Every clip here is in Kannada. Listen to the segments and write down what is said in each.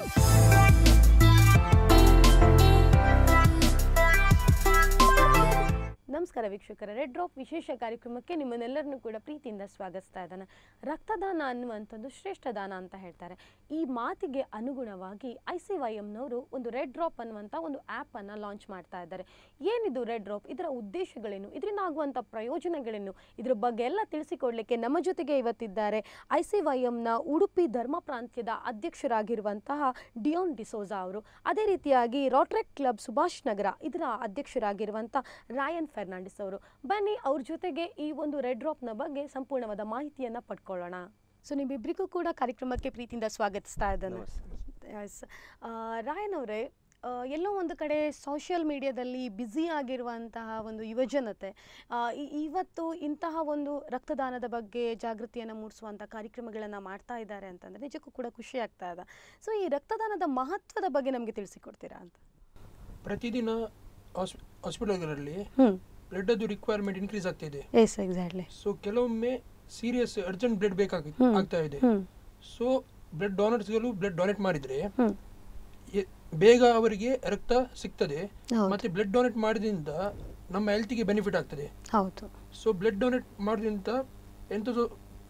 ನಮಸ್ಕಾರ ವೀಕ್ಷಕರ ರೆಡ್ ಡ್ರಾಪ್ ವಿಶೇಷ ಕಾರ್ಯಕ್ರಮಕ್ಕೆ ನಿಮ್ಮನ್ನೆಲ್ಲರನ್ನೂ ಕೂಡ ಪ್ರೀತಿಯಿಂದ ಸ್ವಾಗತಿಸ್ತಾ ಇದ್ದಾನೆ ರಕ್ತದಾನ ಅನ್ನುವಂಥದ್ದು ಶ್ರೇಷ್ಠ ದಾನ ಅಂತ ಹೇಳ್ತಾರೆ ಈ ಮಾತಿಗೆ ಅನುಗುಣವಾಗಿ ಐ ಸಿ ವೈ ಎಮ್ನವರು ಒಂದು ರೆಡ್ ಡ್ರಾಪ್ ಅನ್ನುವಂಥ ಒಂದು ಆ್ಯಪನ್ನು ಲಾಂಚ್ ಮಾಡ್ತಾ ಇದ್ದಾರೆ ಏನಿದು ರೆಡ್ ಡ್ರಾಪ್ ಇದರ ಉದ್ದೇಶಗಳೇನು ಇದರಿಂದ ಆಗುವಂಥ ಪ್ರಯೋಜನಗಳೇನು ಇದ್ರ ಬಗ್ಗೆ ಎಲ್ಲ ತಿಳಿಸಿಕೊಡ್ಲಿಕ್ಕೆ ನಮ್ಮ ಜೊತೆಗೆ ಇವತ್ತಿದ್ದಾರೆ ಐ ಸಿ ವೈ ಎಮ್ನ ಉಡುಪಿ ಧರ್ಮ ಪ್ರಾಂತ್ಯದ ಅಧ್ಯಕ್ಷರಾಗಿರುವಂತಹ ಡಿಯೋನ್ ಡಿಸೋಜಾ ಅವರು ಅದೇ ರೀತಿಯಾಗಿ ರೋಟ್ರೆಕ್ ಕ್ಲಬ್ ಸುಭಾಷ್ ನಗರ ಇದರ ಅಧ್ಯಕ್ಷರಾಗಿರುವಂಥ ರಾಯನ್ ಫೆರ್ನಾಂಡಿಸ್ ಅವರು ಬನ್ನಿ ಅವ್ರ ಜೊತೆಗೆ ಈ ಒಂದು ರೆಡ್ ಡ್ರಾಪ್ನ ಬಗ್ಗೆ ಸಂಪೂರ್ಣವಾದ ಮಾಹಿತಿಯನ್ನು ಪಡ್ಕೊಳ್ಳೋಣ ಸೊ ನಿಮ್ಮಿಬ್ಬರಿಗೂ ಕೂಡ ಕಾರ್ಯಕ್ರಮಕ್ಕೆ ಪ್ರೀತಿಯಿಂದ ಸ್ವಾಗತಿಸ್ತಾ ಇದ್ದಾನೆ ಎಸ್ ರಾಯನ್ ಅವರೇ ಆ, ಎಲ್ಲೋ ಒಂದು ಕಡೆ ಸೋಷಿಯಲ್ ಮೀಡಿಯಾದಲ್ಲಿ ಬ್ಯುಸಿ ಆಗಿರುವಂತಹ ಒಂದು ಯುವಜನತೆ ಆ, ಈ- ಇವತ್ತು ಇಂತಹ ಒಂದು ರಕ್ತದಾನದ ಬಗ್ಗೆ ಜಾಗೃತಿಯನ್ನು ಮೂಡಿಸುವಂಥ ಕಾರ್ಯಕ್ರಮಗಳನ್ನು ಮಾಡ್ತಾ ಇದ್ದಾರೆ ಅಂತಂದರೆ ನಿಜಕ್ಕೂ ಕೂಡ ಖುಷಿ ಆಗ್ತಾ ಇದೆ ಸೊ ಈ ರಕ್ತದಾನದ ಮಹತ್ವದ ಬಗ್ಗೆ ನಮಗೆ ತಿಳಿಸಿಕೊಡ್ತೀರಾ ಅಂತ ಪ್ರತಿದಿನ ಹಾಸ್ಪಿಟಲ್ಗಳಲ್ಲಿ ಹ್ಞೂ ಬ್ಲಡ್ ಅದು ರಿಕ್ವೈರ್ಮೆಂಟ್ ಇನ್ಕ್ರೀಸ್ ಆಗ್ತಾ ಇದೆ ಎಸ್ ಎಕ್ಸಾಕ್ಟ್ಲಿ ಸೊ ಕೆಲವೊಮ್ಮೆ ಸೀರಿಯಸ್ ಅರ್ಜೆಂಟ್ ಬ್ಲಡ್ ಬೇಕಾಗಿ ಹ್ಮ್. ಆಗ್ತಾ ಇದೆ ಹ್ಞೂ ಸೊ ಬ್ಲಡ್ ಡೋನರ್ಸ್ಗಳು ಬ್ಲಡ್ ಡೊನೇಟ್ ಮಾಡಿದ್ರೆ ಹ್ಞೂ ಎ- ಬೇಗ ಅವರಿಗೆ ರಕ್ತ ಸಿಗ್ತದೆ ಹೌದು. ಮತ್ತೆ ಬ್ಲಡ್ ಡೊನೇಟ್ ಮಾಡೋದ್ರಿಂದ ನಮ್ಮ ಹೆಲ್ತ್ಗೆ ಬೆನಿಫಿಟ್ ಆಗ್ತದೆ ಹೌದು ಸೊ ಬ್ಲಡ್ ಡೊನೇಟ್ ಮಾಡೋದ್ರಿಂದ ಎಂಥದ್ದು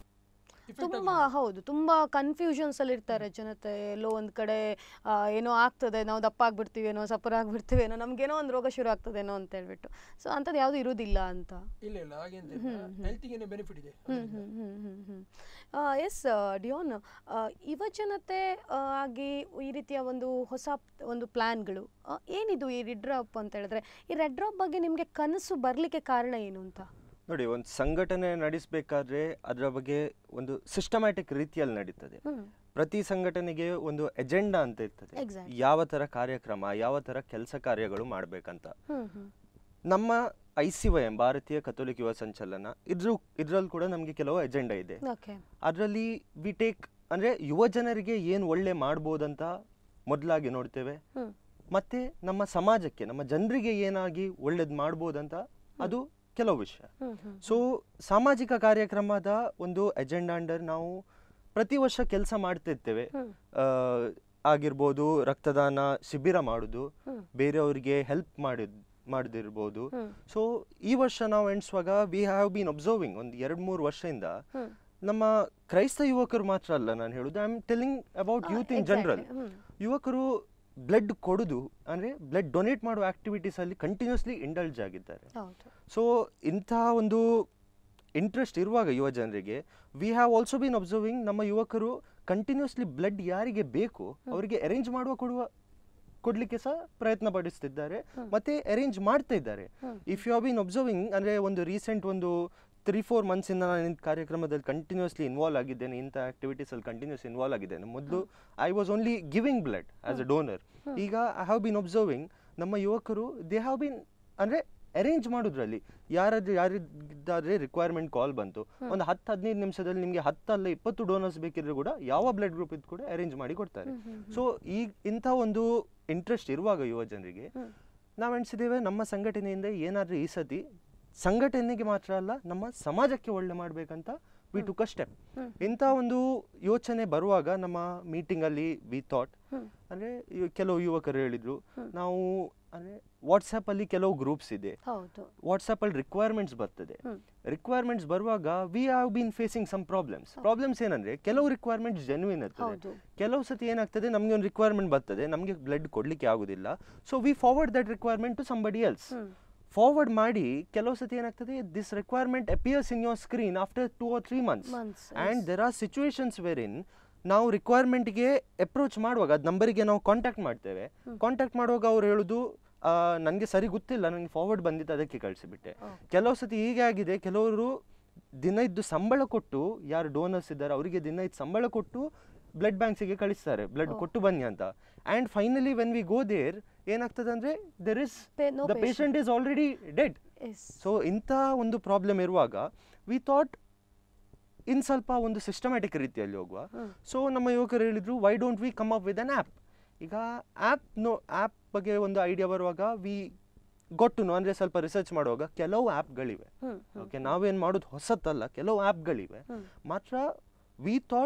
effect ತುಂಬ ಆಗುದಿಲ್ಲ. ಹೌದು ತುಂಬ ಕನ್ಫ್ಯೂಷನ್ಸ್ ಅಲ್ಲಿ ಇರ್ತಾರೆ ಜನತೆ ಎಲ್ಲೋ ಒಂದು ಕಡೆ ಆ, ಏನೋ ಆಗ್ತದೆ ನಾವು ದಪ್ಪ ಆಗ್ಬಿಡ್ತೀವೇನೋ ಸಪುರ ಆಗ್ಬಿಡ್ತೀವೇನೋ ನಮ್ಗೇನೋ ಒಂದು ರೋಗ ಶುರು ಆಗ್ತದೇನೋ ಅಂತ ಹೇಳ್ಬಿಟ್ಟು ಸೊ ಅಂಥದ್ದು ಯಾವುದು ಇರುವುದಿಲ್ಲ ಅಂತ ಇಲ್ಲ ಇಲ್ಲ ಹಾಗೆ ಅಂತ ಹ್ಮ್, ಹ್ಮ್. ಹೆಲ್ತ್ಗೆ ಬೆನಿಫಿಟ್ ಇದೆ ಹ್ಮ್ ಹ್ಮ್ ಹ್ಮ್ ಹ್ಮ್ ಹ್ಮ್ ಎಸ್ ಡಿಯೋನ್ ಆ, ಯುವ ಜನತೆ ಆ, ಆಗಿ ಈ ರೀತಿಯ ಒಂದು ಹೊಸ ಒಂದು ಪ್ಲ್ಯಾನ್ಗಳು ಏನಿದು ಈ ರೆಡ್ ಡ್ರಾಪ್ ಅಂತ ಹೇಳಿದ್ರೆ ಈ ರೆಡ್ ಡ್ರಾಪ್ ಬಗ್ಗೆ ನಿಮಗೆ ಕನಸು ಬರಲಿಕ್ಕೆ ಕಾರಣ ಏನು ಅಂತ ನೋಡಿ ಒಂದು ಸಂಘಟನೆ ನಡೆಸಬೇಕಾದ್ರೆ ಅದರ ಬಗ್ಗೆ ಒಂದು ಸಿಸ್ಟಮ್ಯಾಟಿಕ್ ರೀತಿಯಲ್ಲಿ ನಡೀತದೆ ಹ್ಮ್ ಪ್ರತಿ ಸಂಘಟನೆಗೆ ಒಂದು ಎಜೆಂಡಾ ಅಂತ ಇರ್ತದೆ Exactly. ಯಾವ ತರ ಕಾರ್ಯಕ್ರಮ ಯಾವ ತರ ಕೆಲಸ ಕಾರ್ಯಗಳು ಮಾಡ್ಬೇಕಂತ ಹ್ಮ್ ಹ್ಮ್ ನಮ್ಮ ಐ ಸಿ ವೈ ಎಂ ಭಾರತೀಯ ಕಥೋಲಿಕ್ ಯುವ ಸಂಚಲನ ಇದ್ರ ಇದ್ರಲ್ಲಿ ಕೂಡ ನಮಗೆ ಕೆಲವು ಎಜೆಂಡಾ ಇದೆ ಓಕೆ ಅದರಲ್ಲಿ ವಿ ಟೇಕ್ ಅಂದ್ರೆ ಯುವ ಜನರಿಗೆ ಏನು ಒಳ್ಳೆ ಮಾಡ್ಬೋದಂತ ಮೊದಲಾಗಿ ನೋಡ್ತೇವೆ ಹ್ಮ್ ಮತ್ತೆ ನಮ್ಮ ಸಮಾಜಕ್ಕೆ ನಮ್ಮ ಜನರಿಗೆ ಏನಾಗಿ ಒಳ್ಳೇದು ಮಾಡ್ಬೋದಂತ ಅದು ಕೆಲವು ವಿಷಯ ಹ್ಮ್ ಹ್ಮ್ ಸೊ ಸಾಮಾಜಿಕ ಕಾರ್ಯಕ್ರಮದ ಒಂದು ಎಜೆಂಡಾ ಅಂಡರ್ ನಾವು ಪ್ರತಿ ವರ್ಷ ಕೆಲಸ ಮಾಡ್ತಿರ್ತೇವೆ ಹ್ಮ್ ಆ, ಆಗಿರ್ಬೋದು ರಕ್ತದಾನ ಶಿಬಿರ ಮಾಡುದು ಹ್ಮ್ ಬೇರೆಯವರಿಗೆ ಹೆಲ್ಪ್ ಮಾಡಿದ್ ಮಾಡಿದಿರ್ಬೋದು ಹ್ಮ್ ಸೊ ಈ ವರ್ಷ ನಾವು ಎಣಿಸುವಾಗ ವಿ ಹ್ಯಾವ್ ಬೀನ್ ಅಬ್ಸರ್ವಿಂಗ್ ಒಂದು ಎರಡು ಮೂರು ವರ್ಷದಿಂದ ಹ್ಮ್ ನಮ್ಮ ಕ್ರೈಸ್ತ ಯುವಕರು ಮಾತ್ರ ಅಲ್ಲ ನಾನು ಹೇಳುದು I am telling about youth in general hmm ಯುವಕರು ಬ್ಲಡ್ ಕೊಡುದು ಅಂದ್ರೆ ಬ್ಲಡ್ ಡೊನೇಟ್ ಮಾಡುವ ಆಕ್ಟಿವಿಟೀಸ್ ಅಲ್ಲಿ ಕಂಟಿನ್ಯೂಸ್ಲಿ ಇಂಡಲ್ಜ್ ಆಗಿದ್ದಾರೆ ಹೌದು ಸೊ ಇಂತಹ ಒಂದು ಇಂಟ್ರೆಸ್ಟ್ ಇರುವಾಗ ಯುವ ಜನರಿಗೆ we have also been observing ನಮ್ಮ ಯುವಕರು ಕಂಟಿನ್ಯೂಸ್ಲಿ ಬ್ಲಡ್ ಯಾರಿಗೆ ಬೇಕು ಅವರಿಗೆ ಅರೇಂಜ್ ಮಾಡುವ ಕೊಡುವ ಕೊಡ್ಲಿಕ್ಕೆ ಸಹ ಪ್ರಯತ್ನ ಪಡಿಸ್ತಿದ್ದಾರೆ ಮತ್ತೆ ಅರೇಂಜ್ ಮಾಡ್ತಾ ಇದ್ದಾರೆ hmm. If you have been observing ಅಂದ್ರೆ ಒಂದು ರೀಸೆಂಟ್ ಒಂದು ತ್ರೀ ಫೋರ್ ಮಂತ್ಸ್ ಇಂದ ನಾನು ಈ ಕಾರ್ಯಕ್ರಮದಲ್ಲಿ ಕಂಟಿನ್ಯೂಸ್ಲಿ ಇನ್ವಾಲ್ವ್ ಆಗಿದ್ದೇನೆ ಇಂಥ ಆಕ್ಟಿವಿಟೀಸ್ ಅಲ್ಲಿ ಕಂಟಿನ್ಯೂಸ್ ಇನ್ವಾಲ್ವ್ ಆಗಿದ್ದೇನೆ ಮೊದಲು I was only giving blood as a donor ಈಗ ಐ ಹ್ಯಾವ್ ಬೀನ್ ಅಬ್ಸರ್ವಿಂಗ್ ನಮ್ಮ ಯುವಕರು ದೇ ಹ್ಯಾವ್ ಬೀನ್ ಅಂದ್ರೆ ಅರೇಂಜ್ ಮಾಡೋದ್ರಲ್ಲಿ ಯಾರಾದ್ರೂ ಯಾರಿದ್ದಾದ್ರೆ ರಿಕ್ವೈರ್ಮೆಂಟ್ ಕಾಲ್ ಬಂತು ಒಂದು ಹತ್ತು ಹದಿನೈದು ನಿಮಿಷದಲ್ಲಿ ನಿಮಗೆ ಹತ್ತಲ್ಲ ಇಪ್ಪತ್ತು ಡೋನರ್ಸ್ ಬೇಕಿದ್ರೆ ಕೂಡ ಯಾವ ಬ್ಲಡ್ ಗ್ರೂಪ್ ಇದ್ದು ಕೂಡ ಅರೇಂಜ್ ಮಾಡಿ ಕೊಡ್ತಾರೆ ಹ್ಮ್, ಹ್ಮ್, ಸೊ ಈಗ ಇಂಥ ಒಂದು ಇಂಟ್ರೆಸ್ಟ್ ಇರುವಾಗ ಯುವ ಜನರಿಗೆ ಹ್ಮ್. ನಾವು ಎಣಿಸಿದ್ದೇವೆ ನಮ್ಮ ಸಂಘಟನೆಯಿಂದ ಏನಾದ್ರೂ ಈ ಸತಿ ಸಂಘಟನೆಗೆ ಮಾತ್ರ ಅಲ್ಲ ನಮ್ಮ ಸಮಾಜಕ್ಕೆ ಒಳ್ಳೆ ಮಾಡ್ಬೇಕಂತ we took a step hmm. ಇಂಥ ಒಂದು ಯೋಚನೆ ಬರುವಾಗ ನಮ್ಮ ಮೀಟಿಂಗ್ ಅಲ್ಲಿ ವಿ ಥಾಟ್ ಹ್ಮ್. ಅಂದ್ರೆ ಇವ್- ಕೆಲವು ಯುವಕರು ಹೇಳಿದ್ರು ಹ್ಮ್. ನಾವು ಅಂದ್ರೆ ವಾಟ್ಸಪ್ ಅಲ್ಲಿ ಕೆಲವು ಗ್ರೂಪ್ಸ್ ಇದೆ ಹೌದು ವಾಟ್ಸಪ್ ಅಲ್ಲಿ ರಿಕ್ವೈರ್ಮೆಂಟ್ಸ್ ಬರ್ತದೆ ಹ್ಮ್. ರಿಕ್ವೈರ್ಮೆಂಟ್ಸ್ ಬರುವಾಗ we have been facing some problems problems ಏನಂದ್ರೆ ಕೆಲವು ರಿಕ್ವೈರ್ಮೆಂಟ್ಸ್ ಜೆನ್ಯೂನ್ ಇರ್ತದೆ ಹೌದು ಕೆಲವು ಸತಿ ಏನಾಗ್ತದೆ ನಮಗೆ ಒಂದು ರಿಕ್ವೈರ್ಮೆಂಟ್ ಬರ್ತದೆ ನಮಗೆ ಬ್ಲಡ್ ಕೊಡ್ಲಿಕ್ಕೆ ಆಗುದಿಲ್ಲ so we forward that requirement to somebody else hmm forward ಮಾಡಿ ಕೆಲವು ಸತಿ ಏನಾಗ್ತದೆ this requirement appears in your screen after two or three months Months, and yes. There are situations where in ನಾವು ರಿಕ್ವೈರ್ಮೆಂಟ್ಗೆ ಅಪ್ರೋಚ್ ಮಾಡುವಾಗ ಅದು ನಂಬರಿಗೆ ನಾವು ಕಾಂಟ್ಯಾಕ್ಟ್ ಮಾಡ್ತೇವೆ ಕಾಂಟ್ಯಾಕ್ಟ್ ಮಾಡುವಾಗ ಅವ್ರು ಹೇಳುದು ನನಗೆ ಸರಿ ಗೊತ್ತಿಲ್ಲ ನನಗೆ ಫಾರ್ವರ್ಡ್ ಬಂದಿತ್ತು ಅದಕ್ಕೆ ಕಳಿಸಿಬಿಟ್ಟೆ Okay. ಕೆಲವು ಸತಿ ಹೀಗೆ ಆಗಿದೆ ಕೆಲವರು ದಿನ ಇದ್ದು ಸಂಬಳ ಕೊಟ್ಟು ಯಾರು ಡೋನರ್ಸ್ ಇದ್ದಾರೆ ಅವರಿಗೆ ದಿನ ಇದ್ದು ಸಂಬಳ ಕೊಟ್ಟು ಬ್ಲಡ್ ಬ್ಯಾಂಕ್ಸಿಗೆ ಕಳಿಸ್ತಾರೆ ಬ್ಲಡ್ Oh. ಕೊಟ್ಟು ಬನ್ನಿ ಅಂತ and finally when we go there ಏನಾಗ್ತದೆ ಅಂದರೆ there is Pa- no the patient. Patient is already dead yes so ಇಂಥ ಒಂದು ಪ್ರಾಬ್ಲಮ್ ಇರುವಾಗ ವಿ ಥಾಟ್ ಇನ್ ಸ್ವಲ್ಪ ಒಂದು ಸಿಸ್ಟಮ್ಯಾಟಿಕ್ ರೀತಿಯಲ್ಲಿ ಹೋಗುವ ಹ್ಮ್. ಸೊ ನಮ್ಮ ಯುವಕರು ಹೇಳಿದ್ರು why don't we come up with an app ಈಗ ಆ್ಯಪ್ ನೋ ಆ್ಯಪ್ ಬಗ್ಗೆ ಒಂದು ಐಡಿಯಾ ಬರುವಾಗ ವಿ ಗೊಟ್ಟುನು ಅಂದರೆ ಸ್ವಲ್ಪ ರಿಸರ್ಚ್ ಮಾಡುವಾಗ ಕೆಲವು ಆ್ಯಪ್ಗಳಿವೆ ಹ್ಮ್ ಓಕೆ ನಾವೇನು ಮಾಡೋದು ಹೊಸತಲ್ಲ ಕೆಲವು ಆ್ಯಪ್ಗಳಿವೆ ಹ್ಮ್. ಮಾತ್ರ we thought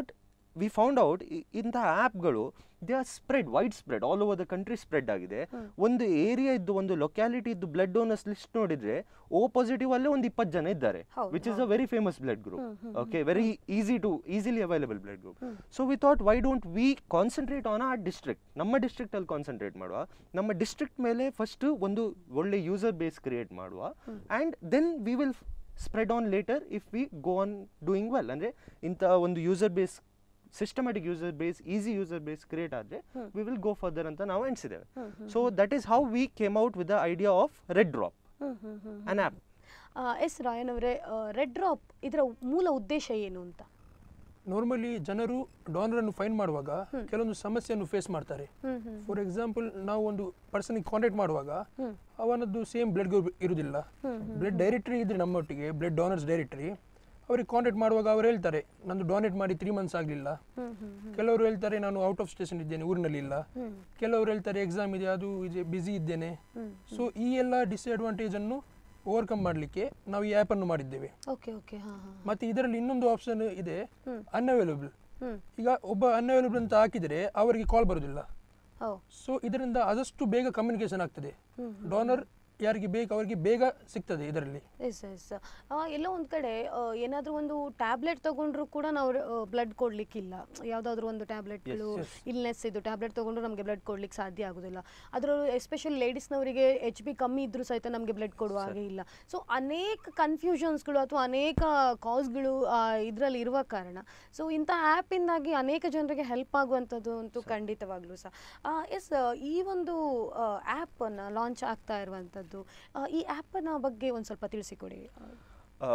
we found out ಇಂತಹ ಆ್ಯಪ್ಗಳು they are spread wide spread all over the country spread ಆಗಿದೆ ಒಂದು ಏರಿಯಾ ಇದ್ದು ಒಂದು ಲೊಕ್ಯಾಲಿಟಿ ಇದ್ದು ಬ್ಲಡ್ ಡೋನರ್ಸ್ ಲಿಸ್ಟ್ ನೋಡಿದ್ರೆ ಓ ಪಾಸಿಟಿವ್ ಅಲ್ಲೇ ಒಂದು ಇಪ್ಪತ್ತು ಜನ ಇದ್ದಾರೆ ಹೌದು, which is a very famous blood group okay very easy to easily available blood group so we thought why don't we concentrate on our district ನಮ್ಮ district ಅಲ್ಲಿ ಕಾನ್ಸಂಟ್ರೇಟ್ ಮಾಡುವ ನಮ್ಮ ಡಿಸ್ಟ್ರಿಕ್ಟ್ ಮೇಲೆ ಫಸ್ಟ್ ಒಂದು ಒಳ್ಳೆ ಯೂಸರ್ ಬೇಸ್ ಕ್ರಿಯೇಟ್ ಮಾಡುವ and then we will spread on later if we go on doing well ಅಂದರೆ ಇಂಥ ಒಂದು user base systematic user base easy user base create ಆದರೆ ವಿ ವಿಲ್ ಗೋ ಫರ್ದರ್ ಅಂತ ನಾವು ಎಣಿಸಿದ್ದೇವೆ so that is how we came out with the idea of red drop hmm hmm hmm an app ಆ, ಎಸ್ ರಾಯನ್ ಅವರೇ ರೆಡ್ ಡ್ರಾಪ್ ಇದರ ಮೂಲ ಉದ್ದೇಶ ಏನು ಅಂತ ನಾರ್ಮಲಿ ಜನರು ಡೋನರನ್ನು ಫೈನ್ ಮಾಡುವಾಗ ಕೆಲವೊಂದು ಸಮಸ್ಯೆಯನ್ನು ಫೇಸ್ ಮಾಡ್ತಾರೆ ಹ್ಮ್ ಹ್ಮ್ ಫಾರ್ ಎಕ್ಸಾಂಪಲ್ ನಾವು ಒಂದು ಪರ್ಸನಿಗೆ ಕಾಂಟ್ಯಾಕ್ಟ್ ಮಾಡುವಾಗ ಹ್ಮ್. ಅವನದ್ದು ಸೇಮ್ ಬ್ಲಡ್ ಗ್ರೂಪ್ ಇರುವುದಿಲ್ಲ ಬ್ಲಡ್ ಡೈರೆಕ್ಟ್ರಿ ಇದ್ರೆ ನಮ್ಮೊಟ್ಟಿಗೆ ಬ್ಲಡ್ ಡೋನರ್ಸ್ ಡೈರೆಕ್ಟ್ರಿ ಅವ್ರಿಗೆ ಕಾಂಟ್ಯಾಕ್ಟ್ ಮಾಡುವಾಗ ಅವ್ರು ಹೇಳ್ತಾರೆ ನಂದು ಡೊನೇಟ್ ಮಾಡಿ ತ್ರೀ ಮಂತ್ಸ್ ಆಗಲಿಲ್ಲ ಹ್ಮ್ ಹ್ಮ್ ಹ್ಮ್ ಕೆಲವರು ಹೇಳ್ತಾರೆ ನಾನು ಔಟ್ ಆಫ್ ಸ್ಟೇಷನ್ ಇದ್ದೇನೆ ಊರಿನಲ್ಲಿ ಇಲ್ಲ ಹ್ಮ್ ಕೆಲವರು ಹೇಳ್ತಾರೆ ಎಕ್ಸಾಮ್ ಇದೆ ಅದು ಇದೆ ಬ್ಯುಸಿ ಇದ್ದೇನೆ ಹ್ಮ್ ಸೊ ಈ ಎಲ್ಲ ಡಿಸ್ಅಡ್ವಾಂಟೇಜ್ ಅನ್ನು ಓವರ್ಕಮ್ ಮಾಡಲಿಕ್ಕೆ ನಾವು ಈ ಆ್ಯಪನ್ನು ಮಾಡಿದ್ದೇವೆ ಓಕೆ ಓಕೆ ಹಾ ಹಾ ಮತ್ತೆ ಇದರಲ್ಲಿ ಇನ್ನೊಂದು ಆಪ್ಷನ್ ಇದೆ ಹ್ಮ್. ಅನ್ಅವೈಲಬಲ್ ಹ್ಮ್ ಈಗ ಒಬ್ಬ ಅನ್ಅವೈಲಬಲ್ ಅಂತ ಹಾಕಿದರೆ ಅವರಿಗೆ ಕಾಲ್ ಬರೋದಿಲ್ಲ ಓ ಸೊ ಇದರಿಂದ ಆದಷ್ಟು ಬೇಗ ಕಮ್ಯುನಿಕೇಶನ್ ಆಗ್ತದೆ ಹ್ಮ್ ಡೋನರ್ ಯಾರಿಗೆ ಬೇಕು ಅವರಿಗೆ ಬೇಗ ಸಿಗ್ತದೆ ಇದರಲ್ಲಿ ಎಸ್ ಎಸ್ ಎಲ್ಲೋ ಒಂದು ಕಡೆ ಏನಾದರೂ ಒಂದು ಟ್ಯಾಬ್ಲೆಟ್ ತಗೊಂಡ್ರು ಕೂಡ ನಾವು ಬ್ಲಡ್ ಕೊಡ್ಲಿಕ್ಕಿಲ್ಲ ಯಾವುದಾದ್ರೂ ಒಂದು ಟ್ಯಾಬ್ಲೆಟ್ಗಳು yes. ಇಲ್ನೆಸ್ ಇದು ಟ್ಯಾಬ್ಲೆಟ್ ತಗೊಂಡ್ರು ನಮಗೆ ಬ್ಲಡ್ ಕೊಡ್ಲಿಕ್ಕೆ ಸಾಧ್ಯ ಆಗೋದಿಲ್ಲ ಅದರಲ್ಲೂ ಎಸ್ಪೆಷಲಿ ಲೇಡೀಸ್ನವರಿಗೆ ಎಚ್ ಬಿ ಕಮ್ಮಿ ಇದ್ರೂ ಸಹಿತ ನಮಗೆ ಬ್ಲಡ್ ಕೊಡುವ ಹಾಗೆ ಇಲ್ಲ ಸೊ ಅನೇಕ ಕನ್ಫ್ಯೂಷನ್ಸ್ಗಳು ಅಥವಾ ಅನೇಕ ಕಾಸ್ಗಳು ಇದರಲ್ಲಿ ಇರುವ ಕಾರಣ ಸೊ ಇಂಥ ಆ್ಯಪಿಂದಾಗಿ ಅನೇಕ ಜನರಿಗೆ ಹೆಲ್ಪ್ ಆಗುವಂಥದ್ದು ಅಂತೂ ಖಂಡಿತವಾಗ್ಲೂ ಸಹ ಎಸ್ ಈ ಒಂದು ಆ್ಯಪನ್ನು ಲಾಂಚ್ ಆಗ್ತಾ ಇರುವಂಥದ್ದು ಆ, ಈ ಆ್ಯಪನ ಬಗ್ಗೆ ಒಂದು ಸ್ವಲ್ಪ ತಿಳಿಸಿಕೊಡಿ ಆ,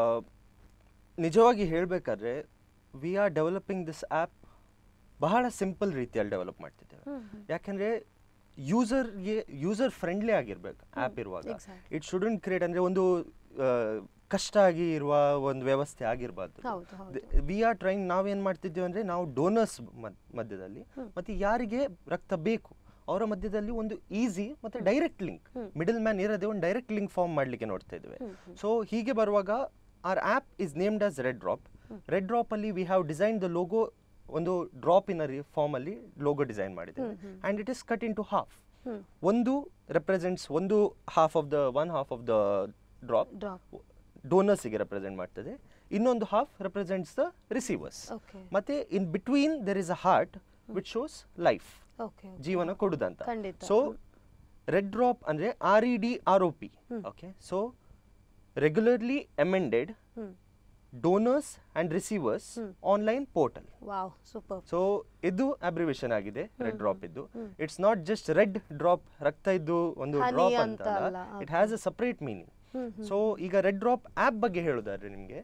ನಿಜವಾಗಿ ಹೇಳಬೇಕಾದ್ರೆ we are developing this app ಬಹಳ ಸಿಂಪಲ್ ರೀತಿಯಲ್ಲಿ ಡೆವಲಪ್ ಮಾಡ್ತಿದ್ದೇವೆ ಹ್ಮ್, ಹ್ಮ್. ಯಾಕೆಂದರೆ ಯೂಸರ್ಗೆ ಯೂಸರ್ ಫ್ರೆಂಡ್ಲಿ ಆಗಿರ್ಬೇಕು ಆ್ಯಪ್ ಇರುವಾಗ exactly. ಇಟ್ ಶುಡಂಟ್ ಕ್ರಿಯೇಟ್ ಅಂದರೆ ಒಂದು ಆ, ಕಷ್ಟ ಆಗಿ ಇರುವ ಒಂದು ವ್ಯವಸ್ಥೆ ಆಗಿರಬಾರ್ದು ಹೌದು ಹೌದು ವಿ ಆರ್ ಟ್ರೈಂಗ್ ನಾವೇನು ಮಾಡ್ತಿದ್ದೇವೆ ಅಂದರೆ ನಾವು ಡೋನರ್ಸ್ ಮಧ್ಯದಲ್ಲಿ ಮತ್ತು ಯಾರಿಗೆ ರಕ್ತ ಬೇಕು ಅವರ ಮಧ್ಯದಲ್ಲಿ ಒಂದು ಈಸಿ ಮತ್ತು ಡೈರೆಕ್ಟ್ ಲಿಂಕ್ ಮಿಡಲ್ ಮ್ಯಾನ್ ಇರೋದೇ ಒಂದು ಡೈರೆಕ್ಟ್ ಲಿಂಕ್ ಫಾರ್ಮ್ ಮಾಡಲಿಕ್ಕೆ ನೋಡ್ತಾ ಇದ್ದೇವೆ ಸೊ ಹೀಗೆ ಬರುವಾಗ our app is named as red drop red ಡ್ರಾಪಲ್ಲಿ we have design the logo ಒಂದು ಡ್ರಾಪ್ ಇನ್ ಫಾರ್ಮಲ್ಲಿ ಲೋಗೋ ಡಿಸೈನ್ ಮಾಡಿದ್ದೇವೆ and it is cut in to half hmm. ಒಂದು ರೆಪ್ರೆಸೆಂಟ್ಸ್ ಒಂದು half of the one half of the drop drop ಡೋನರ್ಸಿಗೆ ರೆಪ್ರೆಸೆಂಟ್ ಮಾಡ್ತದೆ ಇನ್ನೊಂದು half represents the receivers okay ಮತ್ತೆ in between there is a heart which shows life okay ಜೀವನ ಕೊಡುದಂತ ಖಂಡಿತ. ಸೊ ರೆಡ್ ಡ್ರಾಪ್ ಅಂದ್ರೆ R E D R O P okay so regularly amended hmm donors and receivers online portal wow super so ಇದು ಅಬ್ರಿವೇಶನ್ ಆಗಿದೆ ರೆಡ್ ಡ್ರಾಪ್ ಇದ್ದು it's not just red drop ರಕ್ತ ಇದ್ದು ಒಂದು Honey ಡ್ರಾಪ್ ಅಂತ ಅಂತ ಅಲ್ಲ, it has a separate meaning so ಈಗ ರೆಡ್ ಡ್ರಾಪ್ ಆ್ಯಪ್ ಬಗ್ಗೆ ಹೇಳೋದಾದ್ರೆ ನಿಮಗೆ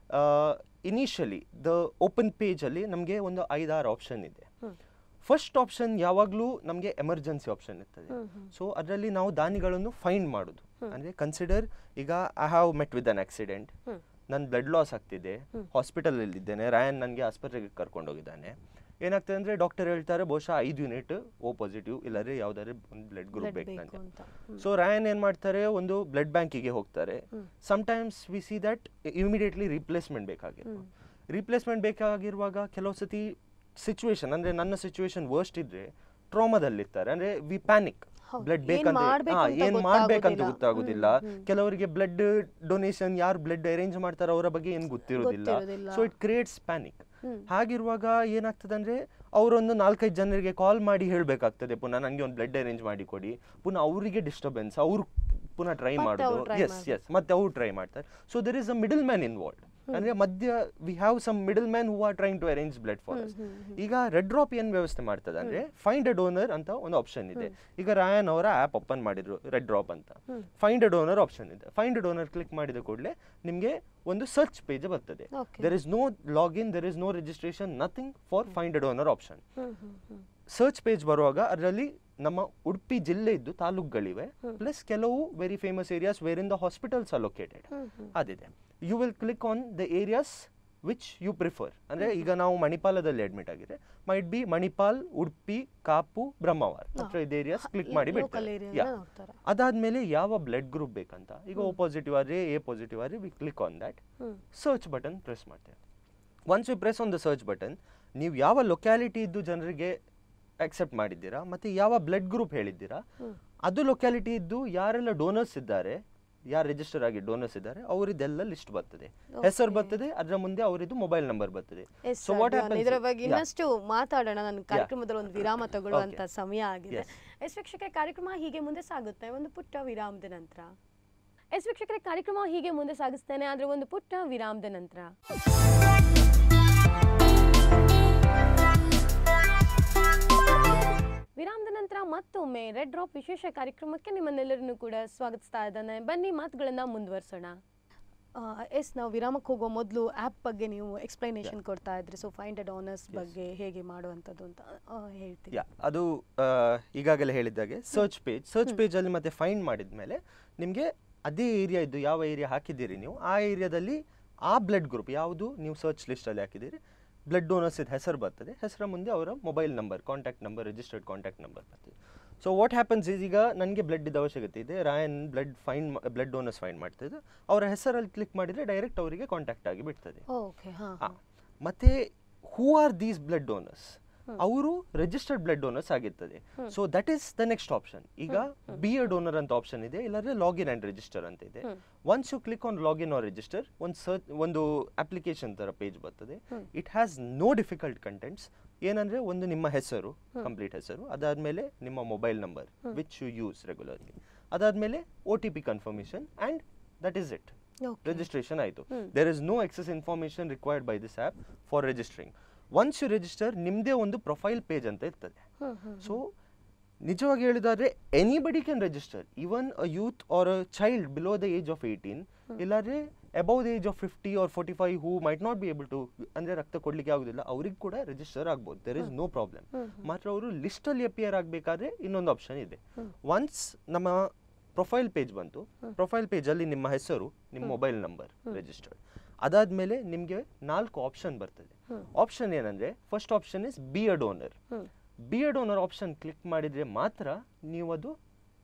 ಇನಿಷಿಯಲಿ ದ ಓಪನ್ ಪೇಜ್ ಅಲ್ಲಿ ನಮಗೆ ಒಂದು ಐದಾರು ಆಪ್ಷನ್ ಇದೆ ಫಸ್ಟ್ ಆಪ್ಷನ್ ಯಾವಾಗಲೂ ನಮಗೆ ಎಮರ್ಜೆನ್ಸಿ ಆಪ್ಷನ್ ಇರ್ತದೆ ಸೊ ಅದರಲ್ಲಿ ನಾವು ದಾನಿಗಳನ್ನು ಫೈಂಡ್ ಮಾಡೋದು ಅಂದರೆ ಕನ್ಸಿಡರ್ ಈಗ I have met with an accident ನನ್ನ ಬ್ಲಡ್ ಲಾಸ್ ಆಗ್ತಿದೆ ಹಾಸ್ಪಿಟಲಲ್ಲಿ ಇದ್ದೇನೆ ರಾಯನ್ ನನಗೆ ಆಸ್ಪತ್ರೆಗೆ ಕರ್ಕೊಂಡು ಹೋಗಿದ್ದಾನೆ ಏನಾಗ್ತದೆ ಅಂದರೆ ಡಾಕ್ಟರ್ ಹೇಳ್ತಾರೆ ಬಹುಶಃ ಐದು ಯೂನಿಟ್ ಓ ಪಾಸಿಟಿವ್ ಇಲ್ಲದ್ರೆ ಯಾವುದಾದ್ರೆ ಒಂದು ಬ್ಲಡ್ ಗ್ರೂಪ್ ಬ್ಲಡ್ ಬೇಕು ಬೇಕಂತೆ ಅಂತ ಸೊ ರಾಯನ್ ಏನು ಮಾಡ್ತಾರೆ ಒಂದು ಬ್ಲಡ್ ಬ್ಯಾಂಕಿಗೆ ಹೋಗ್ತಾರೆ sometimes we see that immediately replacement ಬೇಕಾಗಿರ್ಬೋದು ರಿಪ್ಲೇಸ್ಮೆಂಟ್ ಬೇಕಾಗಿರುವಾಗ ಕೆಲವು ಸತಿ ಸಿಚುವೇಶನ್ ಅಂದರೆ ನನ್ನ ಸಿಚುವೇಶನ್ ವರ್ಸ್ಟ್ ಇದ್ರೆ ಟ್ರಾಮಾದಲ್ಲಿರ್ತಾರೆ ಅಂದರೆ ವಿ ಪ್ಯಾನಿಕ್ ಹೌದು. ಬ್ಲಡ್ ಏನ್ ಬೇಕಂತ ಮಾಡ್ಬೇಕು ಹಾ, ಅಂತ ಏನ್ ಮಾಡ್ಬೇಕಂತ ಗೊತ್ತಾಗೋದಿಲ್ಲ. ಗೊತ್ತಾಗೋದಿಲ್ಲ ಕೆಲವರಿಗೆ ಬ್ಲಡ್ ಡೊನೇಷನ್ ಯಾರು ಬ್ಲಡ್ ಅರೇಂಜ್ ಮಾಡ್ತಾರೆ ಅವರ ಬಗ್ಗೆ ಏನು ಗೊತ್ತಿರೋದಿಲ್ಲ ಗೊತ್ತಿರೋದಿಲ್ಲ. ಸೊ ಇಟ್ ಕ್ರಿಯೇಟ್ಸ್ ಪ್ಯಾನಿಕ್ ಹಾಗಿರುವಾಗ ಏನಾಗ್ತದೆ ಅಂದ್ರೆ ಅವರೊಂದು ನಾಲ್ಕೈದು ಜನರಿಗೆ ಕಾಲ್ ಮಾಡಿ ಹೇಳಬೇಕಾಗ್ತದೆ ಪುನಃ ನನಗೆ ಒಂದು ಬ್ಲಡ್ ಅರೇಂಜ್ ಮಾಡಿ ಕೊಡಿ ಪುನಃ ಅವರಿಗೆ ಡಿಸ್ಟರ್ಬೆನ್ಸ್ ಅವ್ರು ಪುನಃ ಟ್ರೈ ಮತ್ತೆ ಮಾಡೋದು ಅವ್ರು try ಎಸ್ ಎಸ್ ಮತ್ತೆ ಅವ್ರು ಟ್ರೈ ಮಾಡ್ತಾರೆ so there is a middle man involve ಅಂದ್ರೆ ಮಧ್ಯ we have some middle man who are trying to arrange blood for us ಈಗ ರೆಡ್ ಡ್ರಾಪ್ ಏನ್ ವ್ಯವಸ್ಥೆ ಮಾಡ್ತದೆ ಅಂದ್ರೆ ಫೈಂಡ್ ಅ ಡೋನರ್ ಅಂತ ಒಂದು ಆಪ್ಷನ್ ಇದೆ ಈಗ ರಾಯನ್ ಅವರ ಆಪ್ ಓಪನ್ ಮಾಡಿದ್ರು ರೆಡ್ ಡ್ರಾಪ್ ಅಂತ ಫೈಂಡ್ ಅ ಡೋನರ್ ಆಪ್ಷನ್ ಇದೆ ಫೈಂಡ್ ಅ ಡೋನರ್ ಕ್ಲಿಕ್ ಮಾಡಿದ ಕೂಡಲೇ ನಿಮಗೆ ಒಂದು ಸರ್ಚ್ ಪೇಜ್ ಬರ್ತದೆ Okay. There is no login there is no registration nothing for find a donor option hmm hmm hmm search page ಬರುವಾಗ ಅದರಲ್ಲಿ ನಮ್ಮ ಉಡುಪಿ ಜಿಲ್ಲೆ ಇದ್ದು ತಾಲೂಕುಗಳಿವೆ ಪ್ಲಸ್ ಕೆಲವು very famous areas where in the hospitals are located ಅದಿದೆ you will click on the areas which you prefer ಅಂದರೆ ಈಗ ನಾವು ಮಣಿಪಾಲದಲ್ಲಿ ಅಡ್ಮಿಟ್ ಆಗಿದೆ ಮೈಟ್ ಬಿ ಮಣಿಪಾಲ್ ಉಡುಪಿ ಕಾಪು ಬ್ರಹ್ಮಾವರ್ ಹತ್ರ ಇದು ಏರಿಯಾಸ್ ಕ್ಲಿಕ್ ಮಾಡಿ local ಬಿಡ್ತಾರೆ area Yeah. ನ ನೋಡ್ತಾರೆ. ಅದಾದ್ಮೇಲೆ ಯಾವ ಬ್ಲಡ್ ಗ್ರೂಪ್ ಬೇಕಂತ ಈಗ ಓ ಪಾಸಿಟಿವ್ ಆದರೆ ಎ ಪಾಸಿಟಿವ್ ಆದರೆ we click on that hmm search button press ಮಾಡ್ತೇವೆ once you press on the search button ನೀವು ಯಾವ ಲೊಕ್ಯಾಲಿಟಿ ಇದ್ದು ಜನರಿಗೆ ಅಕ್ಸೆಪ್ಟ್ ಮಾಡಿದ್ದೀರಾ ಮತ್ತು ಯಾವ ಬ್ಲಡ್ ಗ್ರೂಪ್ ಹೇಳಿದ್ದೀರಾ ಅದು ಲೊಕ್ಯಾಲಿಟಿ ಇದ್ದು ಯಾರೆಲ್ಲ ಡೋನರ್ಸ್ ಇದ್ದಾರೆ ಯಾರು ರಿಜಿಸ್ಟರ್ ಆಗಿ ಡೋನರ್ಸ್ ಇದ್ದಾರೆ ಅವರಿದೆಲ್ಲ ಲಿಸ್ಟ್ ಬರ್ತದೆ ಹೆಸರು ಬರ್ತದೆ ಅದರ ಮುಂದೆ ಅವರಿದ್ದು ಮೊಬೈಲ್ ನಂಬರ್ ಬರ್ತದೆ ಎಸ್ ಸೊ ವಾಟ್ ಹ್ಯಾಪನ್ಸ್ ಇದರ ಬಗ್ಗೆ ಇನ್ನಷ್ಟು ಮಾತಾಡೋಣ ನನ್ನ ಕಾರ್ಯಕ್ರಮದಲ್ಲಿ ಒಂದು ವಿರಾಮ ತಗೊಳ್ಳುವಂತ Okay. ಸಮಯ ಆಗಿದೆ Yes. ಎಸ್ ವೀಕ್ಷಕರೇ ಕಾರ್ಯಕ್ರಮ ಹೀಗೆ ಮುಂದೆ ಸಾಗುತ್ತೆ ಒಂದು ಪುಟ್ಟ ವಿರಾಮದ ನಂತರ ಎಸ್ ವೀಕ್ಷಕರೇ ಕಾರ್ಯಕ್ರಮ ಹೀಗೆ ಮುಂದೆ ಸಾಗಿಸ್ತೇನೆ ಆದ್ರೆ ಒಂದು ಪುಟ್ಟ ವಿರಾಮದ ನಂತರ ವಿರಾಮದ ನಂತರ ಮತ್ತೊಮ್ಮೆ ರೆಡ್ ಡ್ರಾಪ್ ವಿಶೇಷ ಕಾರ್ಯಕ್ರಮಕ್ಕೆ ನಿಮ್ಮನ್ನೆಲ್ಲರನ್ನು ಕೂಡ ಸ್ವಾಗತಿಸ್ತಾ ಇದ್ದಾನೆ ಬನ್ನಿ ಮಾತುಗಳನ್ನ ಮುಂದುವರ್ಸೋಣ ಎಸ್ ನಾವು ವಿರಾಮಕ್ಕೆ ಹೋಗೋ ಮೊದಲು ಆ್ಯಪ್ ಬಗ್ಗೆ ನೀವು ಎಕ್ಸ್ಪ್ಲೈನೇಷನ್ ಕೊಡ್ತಾ ಇದ್ರಿ ಸೊ ಫೈಂಡ್ ಅಡ್ ಆನರ್ಸ್ ಬಗ್ಗೆ ಹೇಗೆ ಮಾಡುವಂಥದ್ದು ಅಂತ ಆ, ಹೇಳ್ತೀವಿ ಯಾ ಅದು ಆ, ಈಗಾಗಲೇ ಹೇಳಿದ್ದಾಗೆ ಸರ್ಚ್ ಪೇಜ್ ಸರ್ಚ್ ಪೇಜಲ್ಲಿ ಮತ್ತೆ ಫೈಂಡ್ ಮಾಡಿದ್ಮೇಲೆ ನಿಮಗೆ ಅದೇ ಏರಿಯಾ ಇದ್ದು ಯಾವ ಏರಿಯಾ ಹಾಕಿದ್ದೀರಿ ನೀವು ಆ ಏರಿಯಾದಲ್ಲಿ ಆ ಬ್ಲಡ್ ಗ್ರೂಪ್ ಯಾವುದು ನೀವು ಸರ್ಚ್ ಲಿಸ್ಟಲ್ಲಿ ಹಾಕಿದ್ದೀರಿ ಬ್ಲಡ್ ಡೋನರ್ಸ್ ಇದು ಹೆಸರು ಬರ್ತದೆ ಹೆಸರ ಮುಂದೆ ಅವರ mobile number contact number registered contact number ಬರ್ತದೆ ಸೊ ವಾಟ್ ಹ್ಯಾಪನ್ಸ್ ಇಸ್ ಈಗ ನನಗೆ ಬ್ಲಡ್ ಅವಶ್ಯಕತೆ ಇದೆ Ryan blood find blood donors find ಮಾಡ್ತಿದ್ದು ಅವರ ಹೆಸರಲ್ಲಿ ಕ್ಲಿಕ್ ಮಾಡಿದರೆ ಡೈರೆಕ್ಟ್ ಅವರಿಗೆ ಕಾಂಟ್ಯಾಕ್ಟ್ ಆಗಿ ಬಿಡ್ತದೆ ಓಕೆ ಹಾಂ ಆ, ಮತ್ತೆ who are these blood donors ಅವರು ರಿಜಿಸ್ಟರ್ಡ್ ಬ್ಲಡ್ ಡೋನರ್ಸ್ ಆಗಿರ್ತದೆ so that is the next option ಈಗ ಬಿ ಎ ಡೋನರ್ ಅಂತ ಆಪ್ಷನ್ ಇದೆ ಇಲ್ಲಾಂದ್ರೆ ಲಾಗಿನ್ ಅಂಡ್ ರಿಜಿಸ್ಟರ್ ಅಂತ ಇದೆ once you click on login or register ಒಂದು ಸರ್ಚ್ ಒಂದು ಅಪ್ಲಿಕೇಶನ್ ತರ ಪೇಜ್ ಬರ್ತದೆ it has no difficult contents ಏನಂದ್ರೆ ಒಂದು ನಿಮ್ಮ ಹೆಸರು ಕಂಪ್ಲೀಟ್ ಹೆಸರು ಅದಾದ್ಮೇಲೆ ನಿಮ್ಮ mobile number which you use regularly ಅದಾದ್ಮೇಲೆ O T P confirmation and that is it okay registration ಆಯಿತು there is no excess information required by this app for registering once you register ನಿಮ್ಮದೇ ಒಂದು ಪ್ರೊಫೈಲ್ ಪೇಜ್ ಅಂತ ಇರ್ತದೆ ಸೊ ನಿಜವಾಗಿ ಹೇಳಿದಾದ್ರೆ anybody can register even a youth or a child below the age of eighteen ಇಲ್ಲಾಂದ್ರೆ above the age of fifty or forty five who might not be able to ಅಂದರೆ ರಕ್ತ ಕೊಡ್ಲಿಕ್ಕೆ ಆಗೋದಿಲ್ಲ ಅವ್ರಿಗೆ ಕೂಡ ರಿಜಿಸ್ಟರ್ ಆಗ್ಬೋದು ದೆರ್ ಇಸ್ ನೋ ಪ್ರಾಬ್ಲಮ್ ಮಾತ್ರ ಅವರು ಲಿಸ್ಟಲ್ಲಿ ಅಪಿಯರ್ ಆಗಬೇಕಾದ್ರೆ ಇನ್ನೊಂದು ಆಪ್ಷನ್ ಇದೆ ಒನ್ಸ್ ನಮ್ಮ ಪ್ರೊಫೈಲ್ ಪೇಜ್ ಬಂತು ಪ್ರೊಫೈಲ್ ಪೇಜಲ್ಲಿ ನಿಮ್ಮ ಹೆಸರು ನಿಮ್ಮ ಮೊಬೈಲ್ ನಂಬರ್ ರಿಜಿಸ್ಟರ್ಡ್ ಅದಾದ್ಮೇಲೆ ನಿಮಗೆ ನಾಲ್ಕು ಆಪ್ಷನ್ ಬರ್ತದೆ ಆಪ್ಷನ್ ಏನಂದ್ರೆ first option is be a donor be a donor option click ಮಾಡಿದ್ರೆ ಮಾತ್ರ ನೀವು ಅದು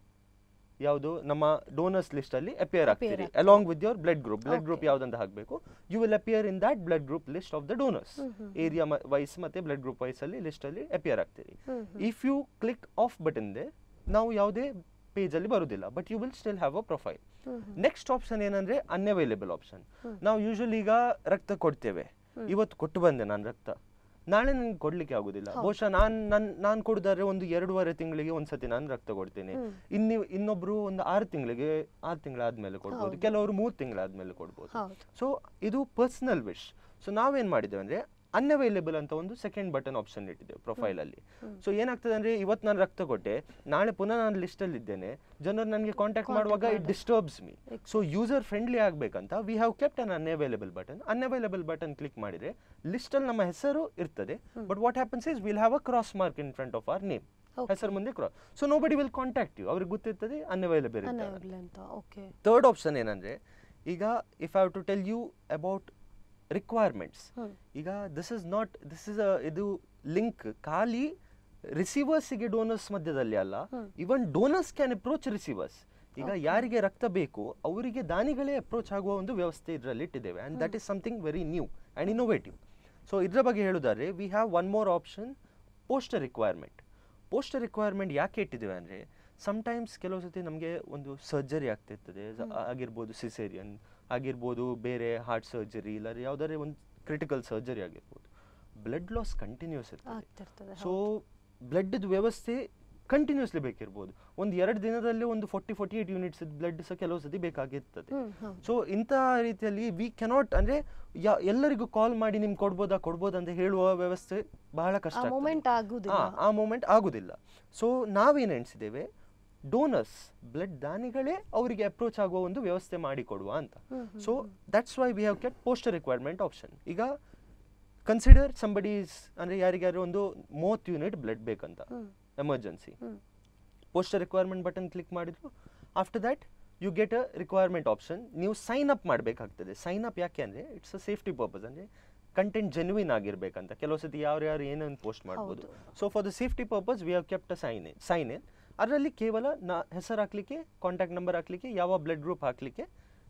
ಯಾವುದು ನಮ್ಮ ಡೋನರ್ಸ್ ಲಿಸ್ಟ್ ಅಲ್ಲಿ ಅಪಿಯರ್ ಆಗ್ತೀರಿ along with your blood group blood group ಯಾವ್ದಂತ ಹಾಕಬೇಕು you will appear in that blood group list of the donors area wise ಮತ್ತೆ ಬ್ಲಡ್ ಗ್ರೂಪ್ ವೈಸ್ ಅಲ್ಲಿ ಲಿಸ್ಟ್ ಅಲ್ಲಿ ಅಪಿಯರ್ ಆಗ್ತೀರಿ if you click off button ದೆ ನಾವು ಯಾವುದೇ ಪೇಜ್ ಅಲ್ಲಿ ಬರುದಿಲ್ಲ but you will still have a profile next option ಏನಂದ್ರೆ ಅನ್ಅವೈಲೇಬಲ್ ಆಪ್ಷನ್ ನಾವು ಯೂಶಲಿ ಈಗ ರಕ್ತ ಕೊಡ್ತೇವೆ ಇವತ್ತು ಕೊಟ್ಟು ಬಂದೆ ನಾನು ರಕ್ತ ನಾಳೆ ನನಗೆ ಕೊಡ್ಲಿಕ್ಕೆ ಆಗುದಿಲ್ಲ ಬಹುಶಃ ನಾನು ನನ್ ನಾನು ಕೊಡುದಾದ್ರೆ ಒಂದು ಎರಡೂವರೆ ತಿಂಗಳಿಗೆ ಒಂದ್ಸತಿ ನಾನು ರಕ್ತ ಕೊಡ್ತೇನೆ ಇನ್ನು ಇನ್ನೊಬ್ರು ಒಂದು ಆರು ತಿಂಗಳಿಗೆ ಆರು ತಿಂಗಳಾದ್ಮೇಲೆ ಕೊಡ್ಬೋದು ಕೆಲವರು ಮೂರು ತಿಂಗಳಾದ್ಮೇಲೆ ಕೊಡ್ಬೋದು ಹೌದು ಸೊ ಇದು ಪರ್ಸನಲ್ ವಿಶ್ ಸೊ ನಾವೇನ್ ಮಾಡಿದ್ದೇವೆ ಅಂದ್ರೆ ಅನ್ಅವೈಲೇಬಲ್ ಅಂತ ಒಂದು ಸೆಕೆಂಡ್ ಬಟನ್ ಆಪ್ಷನ್ ಇಟ್ಟಿದ್ದೇವೆ ಪ್ರೊಫೈಲ್ ಅಲ್ಲಿ ಸೊ ಏನಾಗ್ತದೆ ಅಂದ್ರೆ ಇವತ್ತು ನಾನು ರಕ್ತ ಕೊಟ್ಟೆ ನಾಳೆ ಪುನಃ ನಾನು ಲಿಸ್ಟ್ ಅಲ್ಲಿ ಇದ್ದೇನೆ ಜನರು ನನಗೆ ಕಾಂಟ್ಯಾಕ್ಟ್ ಮಾಡುವಾಗ it disturbs me so user friendly ಆಗ್ಬೇಕಂತ we have kept an unavailable button unavailable button click ಮಾಡಿದ್ರೆ ಲಿಸ್ಟ್ ಅಲ್ಲಿ ನಮ್ಮ ಹೆಸರು ಇರ್ತದೆ but what happens is will have a cross mark in front of our name ಹೆಸರು ಮುಂದೆ cross so nobody will contact you ಅವ್ರಿಗೆ ಗೊತ್ತಿರ್ತದೆ ಅನ್ಅವೈಲೇಬಲ್ ಇರ್ತಾರೆ ಅನ್ಅವೈಲೇಬಲ್ ಅಂತ ಓಕೆ ಥರ್ಡ್ ಆಪ್ಷನ್ ಏನಂದ್ರೆ ಈಗ if I have to tell you about requirements ಈಗ this is not this is ಇದು ಲಿಂಕ್ ಖಾಲಿ ರಿಸೀವರ್ಸಿಗೆ ಡೋನರ್ಸ್ ಮಧ್ಯದಲ್ಲಿ ಅಲ್ಲ even donors can approach receivers ಈಗ ಯಾರಿಗೆ ರಕ್ತ ಬೇಕು ಅವರಿಗೆ ದಾನಿಗಳೇ ಅಪ್ರೋಚ್ ಆಗುವ ಒಂದು ವ್ಯವಸ್ಥೆ ಇದರಲ್ಲಿ ಇಟ್ಟಿದ್ದೇವೆ and that is something very new and innovative so ಇದರ ಬಗ್ಗೆ ಹೇಳುದಾದ್ರೆ we have one more option poster requirement poster requirement ಯಾಕೆ ಇಟ್ಟಿದ್ದೇವೆ ಅಂದರೆ ಸಮ್ಟೈಮ್ಸ್ ಕೆಲವು ಸತಿ ನಮಗೆ ಒಂದು ಸರ್ಜರಿ ಆಗ್ತಿರ್ತದೆ ಸ- ಆಗಿರ್ಬೋದು ಸಿಸೇರಿಯನ್ ಆಗಿರ್ಬೋದು ಬೇರೆ ಹಾರ್ಟ್ ಸರ್ಜರಿ ಇಲ್ಲ ಯಾವುದಾದ್ರೆ ಒಂದು ಕ್ರಿಟಿಕಲ್ ಸರ್ಜರಿ ಆಗಿರ್ಬೋದು ಬ್ಲಡ್ ಲಾಸ್ ಕಂಟಿನ್ಯೂಸ್ ಇರ್ತದೆ ಆಗ್ತಿರ್ತದೆ ಸೊ ಬ್ಲಡ್ದು ವ್ಯವಸ್ಥೆ ಕಂಟಿನ್ಯೂಸ್ಲಿ ಬೇಕಿರ್ಬೋದು ಒಂದು ಎರಡು ದಿನದಲ್ಲೇ ಒಂದು forty forty eight units blood ಸಹ ಕೆಲವು ಸತಿ ಬೇಕಾಗಿರ್ತದೆ ಹ್ಮ್ ಹೌದು ಸೊ ಇಂಥ ರೀತಿಯಲ್ಲಿ ವಿ ಕೆನಾಟ್ ಅಂದ್ರೆ ಯಾ ಎಲ್ಲರಿಗೂ ಕಾಲ್ ಮಾಡಿ ನಿಮ್ಗೆ ಕೊಡ್ಬೋದಾ ಕೊಡ್ಬೋದಾ ಅಂತ ಹೇಳುವ ವ್ಯವಸ್ಥೆ ಬಹಳ ಕಷ್ಟ ಆ ಆಗ್ತದೆ. ಮೂಮೆಂಟ್ ಆಗುದಿಲ್ಲ ಆ, ಆ ಮೂಮೆಂಟ್ ಆಗುದಿಲ್ಲ ಸೊ ನಾವೇನು ಎಣಿಸಿದ್ದೇವೆ ಡೋನರ್ಸ್ ಬ್ಲಡ್ ದಾನಿಗಳೇ ಅವರಿಗೆ ಅಪ್ರೋಚ್ ಆಗುವ ಒಂದು ವ್ಯವಸ್ಥೆ ಮಾಡಿಕೊಡುವ ಅಂತ so that's why we have kept poster requirement option ಈಗ ಕನ್ಸಿಡರ್ ಸಂಬಡೀಸ್ ಅಂದ್ರೆ ಯಾರಿಗಾದ್ರು ಒಂದು ಮೂವತ್ತು ಯೂನಿಟ್ ಬ್ಲಡ್ ಬೇಕಂತ emergency poster requirement button click ಮಾಡಿದ್ರು after that you get a requirement option ನೀವು ಸೈನ್ ಅಪ್ ಮಾಡಬೇಕಾಗ್ತದೆ ಸೈನ್ ಅಪ್ ಯಾಕೆ ಅಂದರೆ ಇಟ್ಸ್ ಅ ಸೇಫ್ಟಿ ಪರ್ಪಸ್ ಅಂದರೆ ಕಂಟೆಂಟ್ ಜೆನ್ವಿನ್ ಆಗಿರ್ಬೇಕಂತ ಕೆಲವು ಸತಿ ಯಾರು ಯಾರು ಏನೇನು ಪೋಸ್ಟ್ ಮಾಡ್ಬೋದು so for the safety purpose we have kept a sign in sign in ಅದರಲ್ಲಿ ಕೇವಲ ನಾ ಹೆಸರು ಹಾಕ್ಲಿಕ್ಕೆ ಕಾಂಟ್ಯಾಕ್ಟ್ ನಂಬರ್ ಹಾಕ್ಲಿಕ್ಕೆ ಯಾವ ಬ್ಲಡ್ ಗ್ರೂಪ್ ಹಾಕ್ಲಿಕ್ಕೆ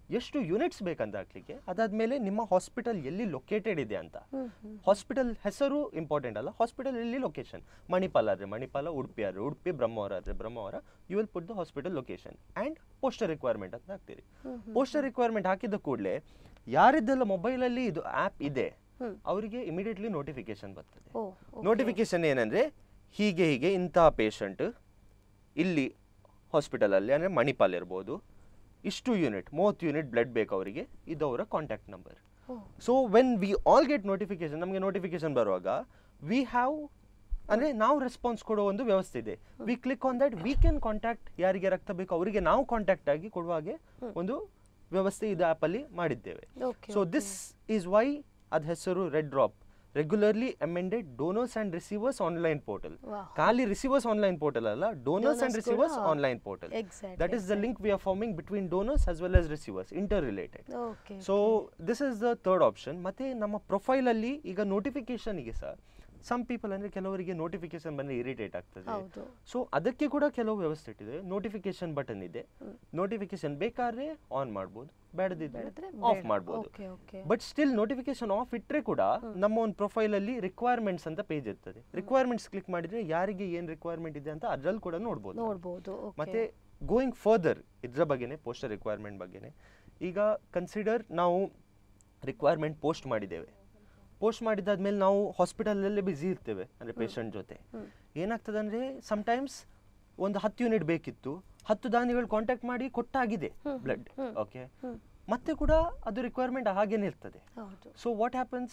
ಎಷ್ಟು ಯೂನಿಟ್ಸ್ ಬೇಕಂತ ಹಾಕ್ಲಿಕ್ಕೆ ಅದಾದ್ಮೇಲೆ ನಿಮ್ಮ ಹಾಸ್ಪಿಟಲ್ ಎಲ್ಲಿ ಲೊಕೇಟೆಡ್ ಇದೆ ಅಂತ ಹ್ಮ್ ಹ್ಮ್ ಹಾಸ್ಪಿಟಲ್ ಹೆಸರು ಇಂಪಾರ್ಟೆಂಟ್ ಅಲ್ಲ ಹಾಸ್ಪಿಟಲ್ ಎಲ್ಲಿ ಲೊಕೇಶನ್ ಮಣಿಪಾಲ ಆದರೆ ಮಣಿಪಾಲ ಉಡುಪಿ ಆದರೆ ಉಡುಪಿ ಬ್ರಹ್ಮವರ ಆದರೆ Brahmavar you will put the hospital location and poster requirement ಅಂತ ಹಾಕ್ತೀರಿ ಪೋಸ್ಟರ್ ರಿಕ್ವೈರ್ಮೆಂಟ್ ಹಾಕಿದ ಕೂಡಲೇ ಯಾರಿದ್ದೆಲ್ಲ ಮೊಬೈಲಲ್ಲಿ ಇದು ಆ್ಯಪ್ ಇದೆ ಹ್ಮ್. ಅವರಿಗೆ ಇಮಿಡಿಯೇಟ್ಲಿ ನೋಟಿಫಿಕೇಶನ್ ಬರ್ತದೆ ಓ okay. ನೋಟಿಫಿಕೇಶನ್ ಏನಂದ್ರೆ ಹೀಗೆ ಹೀಗೆ ಇಂತಹ ಪೇಷಂಟ್ ಇಲ್ಲಿ ಹಾಸ್ಪಿಟಲಲ್ಲಿ ಅಂದರೆ ಮಣಿಪಾಲ್ ಇರ್ಬೋದು ಇಷ್ಟು ಯೂನಿಟ್ ಮೂವತ್ತು ಯೂನಿಟ್ ಬ್ಲಡ್ ಬೇಕು ಅವರಿಗೆ ಇದು ಅವರ contact number oh so when we all get notification ನಮಗೆ ನೋಟಿಫಿಕೇಶನ್ ಬರುವಾಗ ವಿ ಹ್ಯಾವ್ ಅಂದರೆ ನಾವು ರೆಸ್ಪಾನ್ಸ್ ಕೊಡೋ ಒಂದು ವ್ಯವಸ್ಥೆ ಇದೆ we click on that we can contact ಯಾರಿಗೆ ರಕ್ತ ಬೇಕು ಅವರಿಗೆ ನಾವು ಕಾಂಟ್ಯಾಕ್ಟ್ ಆಗಿ ಕೊಡುವ ಹಾಗೆ ಒಂದು ವ್ಯವಸ್ಥೆ ಇದು ಆ್ಯಪಲ್ಲಿ ಮಾಡಿದ್ದೇವೆ Okay, so this is why ಅದ್ ಹೆಸರು red drop regularly amended donors and receivers online portal Wow. ಖಾಲಿ ರಿಸೀವರ್ಸ್ ಆನ್ಲೈನ್ ಪೋರ್ಟಲ್ ಅಲ್ಲ ಡೋನರ್ಸ್ ಅಂಡ್ Donors ರಿಸೀವರ್ಸ್ ಕೂಡ- online portal Exactly, that is the link we are forming between donors as well as receivers inter related okay so this is the third option ಮತ್ತೆ ನಮ್ಮ ಪ್ರೊಫೈಲಲ್ಲಿ ಈಗ ನೋಟಿಫಿಕೇಶನ್ಗೆ ಸಹ ಸಮ್ ಪೀಪಲ್ ಅಂದರೆ ಕೆಲವರಿಗೆ ನೋಟಿಫಿಕೇಶನ್ ಬಂದರೆ ಇರಿಟೇಟ್ ಆಗ್ತದೆ ಹೌದು ಸೊ ಅದಕ್ಕೆ ಕೂಡ ಕೆಲವು ವ್ಯವಸ್ಥೆ ಇಟ್ಟಿದೆ ನೋಟಿಫಿಕೇಶನ್ ಬಟನ್ ಇದೆ ನೋಟಿಫಿಕೇಶನ್ ಬೇಕಾದ್ರೆ ಆನ್ ಮಾಡ್ಬೋದು ಬೇಡದಿದ್ರೆ ಬೇಡದ್ರೆ ಆಫ್ ಬೇಡ. ಮಾಡ್ಬೋದು Okay, okay. But still notification off ಇಟ್ಟರೆ ಕೂಡ ನಮ್ಮ ಒಂದು ಪ್ರೊಫೈಲಲ್ಲಿ ರಿಕ್ವೈರ್ಮೆಂಟ್ಸ್ ಅಂತ ಪೇಜ್ ಇರ್ತದೆ ರಿಕ್ವೈರ್ಮೆಂಟ್ಸ್ ಕ್ಲಿಕ್ ಮಾಡಿದ್ರೆ ಯಾರಿಗೆ ಏನು ರಿಕ್ವೈರ್ಮೆಂಟ್ ಇದೆ ಅಂತ ಅದ್ರಲ್ಲಿ ಕೂಡ ನೋಡ್ಬೋದು ನೋಡ್ಬೋದು okay. ಮತ್ತೆ ಗೋಯಿಂಗ್ ಫರ್ದರ್ ಇದ್ರ ಬಗ್ಗೆನೆ ಪೋಸ್ಟರ್ ರಿಕ್ವೈರ್ಮೆಂಟ್ ಬಗ್ಗೆನೆ ಈಗ ಕನ್ಸಿಡರ್ ನಾವು ರಿಕ್ವೈರ್ಮೆಂಟ್ ಪೋಸ್ಟ್ ಮಾಡಿದ್ದೇವೆ ಪೋಸ್ಟ್ ಮಾಡಿದಾದ್ಮೇಲೆ ನಾವು ಹಾಸ್ಪಿಟಲಲ್ಲೇ ಬ್ಯುಸಿ ಇರ್ತೇವೆ ಅಂದರೆ ಪೇಷಂಟ್ ಜೊತೆ ಏನಾಗ್ತದೆ ಅಂದರೆ ಸಮ್ಟೈಮ್ಸ್ ಒಂದು ಹತ್ತು ಯೂನಿಟ್ ಬೇಕಿತ್ತು ಹತ್ತು ದಾನಿಗಳು ಕಾಂಟ್ಯಾಕ್ಟ್ ಮಾಡಿ ಕೊಟ್ಟಾಗಿದೆ ಬ್ಲಡ್ ಓಕೆ ಮತ್ತೆ ಕೂಡ ಅದು ರಿಕ್ವೈರ್ಮೆಂಟ್ ಹಾಗೇನೆ ಇರ್ತದೆ ಹೌದು ಸೊ ವಾಟ್ ಹ್ಯಾಪನ್ಸ್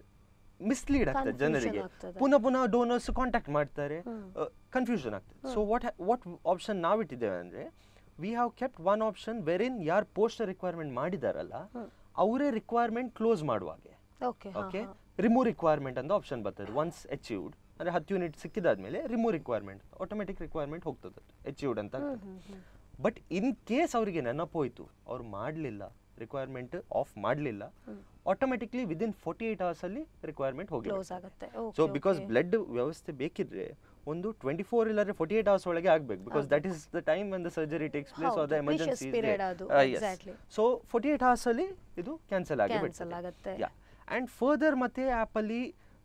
ಮಿಸ್ಲೀಡ್ ಆಗ್ತದೆ Confusion ಜನರಿಗೆ ಆಗ್ತದೆ. ಪುನಃ ಪುನಃ ಡೋನರ್ಸ್ ಕಾಂಟ್ಯಾಕ್ಟ್ ಮಾಡ್ತಾರೆ ಕನ್ಫ್ಯೂಷನ್ ಆಗ್ತದೆ ಸೊ ವಾಟ್ ವಾಟ್ ಆಪ್ಷನ್ ನಾವು ಇಟ್ಟಿದ್ದೇವೆ ಅಂದರೆ we have kept one option wherein ಯಾರು ಪೋಸ್ಟರ್ ರಿಕ್ವೈರ್ಮೆಂಟ್ ಮಾಡಿದಾರಲ್ಲ ಅವರೇ ರಿಕ್ವೈರ್ಮೆಂಟ್ ಕ್ಲೋಸ್ ಮಾಡುವಾಗೆ ಓಕೆ ಓಕೆ ರಿಮೂವ್ ರಿಕ್ವೈರ್ಮೆಂಟ್ ಅಂತ ಆಪ್ಷನ್ ಬರ್ತದೆ ಒನ್ಸ್ ಅಚೀವ್ಡ್ ಅಂದರೆ ಹತ್ತು ಯೂನಿಟ್ ಸಿಕ್ಕಿದಾದ್ಮೇಲೆ ರಿಮೂವ್ ರಿಕ್ವೈರ್ಮೆಂಟ್ ಆಟೋಮೆಟಿಕ್ ರಿಕ್ವೈರ್ಮೆಂಟ್ ಹೋಗ್ತದೆ ಅಚೀವ್ಡ್ ಅಂತ ಬಟ್ ಇನ್ ಕೇಸ್ ಅವರಿಗೆ ನೆನಪೋಯ್ತು ಅವ್ರು ಮಾಡಲಿಲ್ಲ ರಿಕ್ವೈರ್ಮೆಂಟ್ ಆಫ್ ಮಾಡಲಿಲ್ಲ ಆಟೋಮೆಟಿಕ್ಲಿ ವಿದಿನ್ ಫೋರ್ಟಿ ಏಟ್ ಅವರ್ಸಲ್ಲಿ ರಿಕ್ವೈರ್ಮೆಂಟ್ ಹೋಗಿ ಕ್ಲೋಸ್ ಆಗುತ್ತೆ ಸೊ ಓಕೆ ಬಿಕಾಸ್ ಬ್ಲಡ್ ವ್ಯವಸ್ಥೆ ಬೇಕಿದ್ರೆ ಒಂದು ಟ್ವೆಂಟಿ ಫೋರ್ ಇಲ್ಲಾಂದ್ರೆ ಫೋರ್ಟಿ ಏಟ್ ಅವರ್ಸ್ ಒಳಗೆ ಆಗಬೇಕು because that is the time when the surgery takes place or the ಹೌದು, precious ಎಮರ್ಜೆನ್ಸಿ period ಅದು, exactly. So forty eight hours ಅಲ್ಲಿ ಇದು ಕ್ಯಾನ್ಸಲ್ ಆಗಿ Cancel ಆಗುತ್ತೆ. ಯಾ ಆ್ಯಂಡ್ ಫರ್ದರ್ ಮತ್ತೆ ಆ್ಯಪಲ್ಲಿ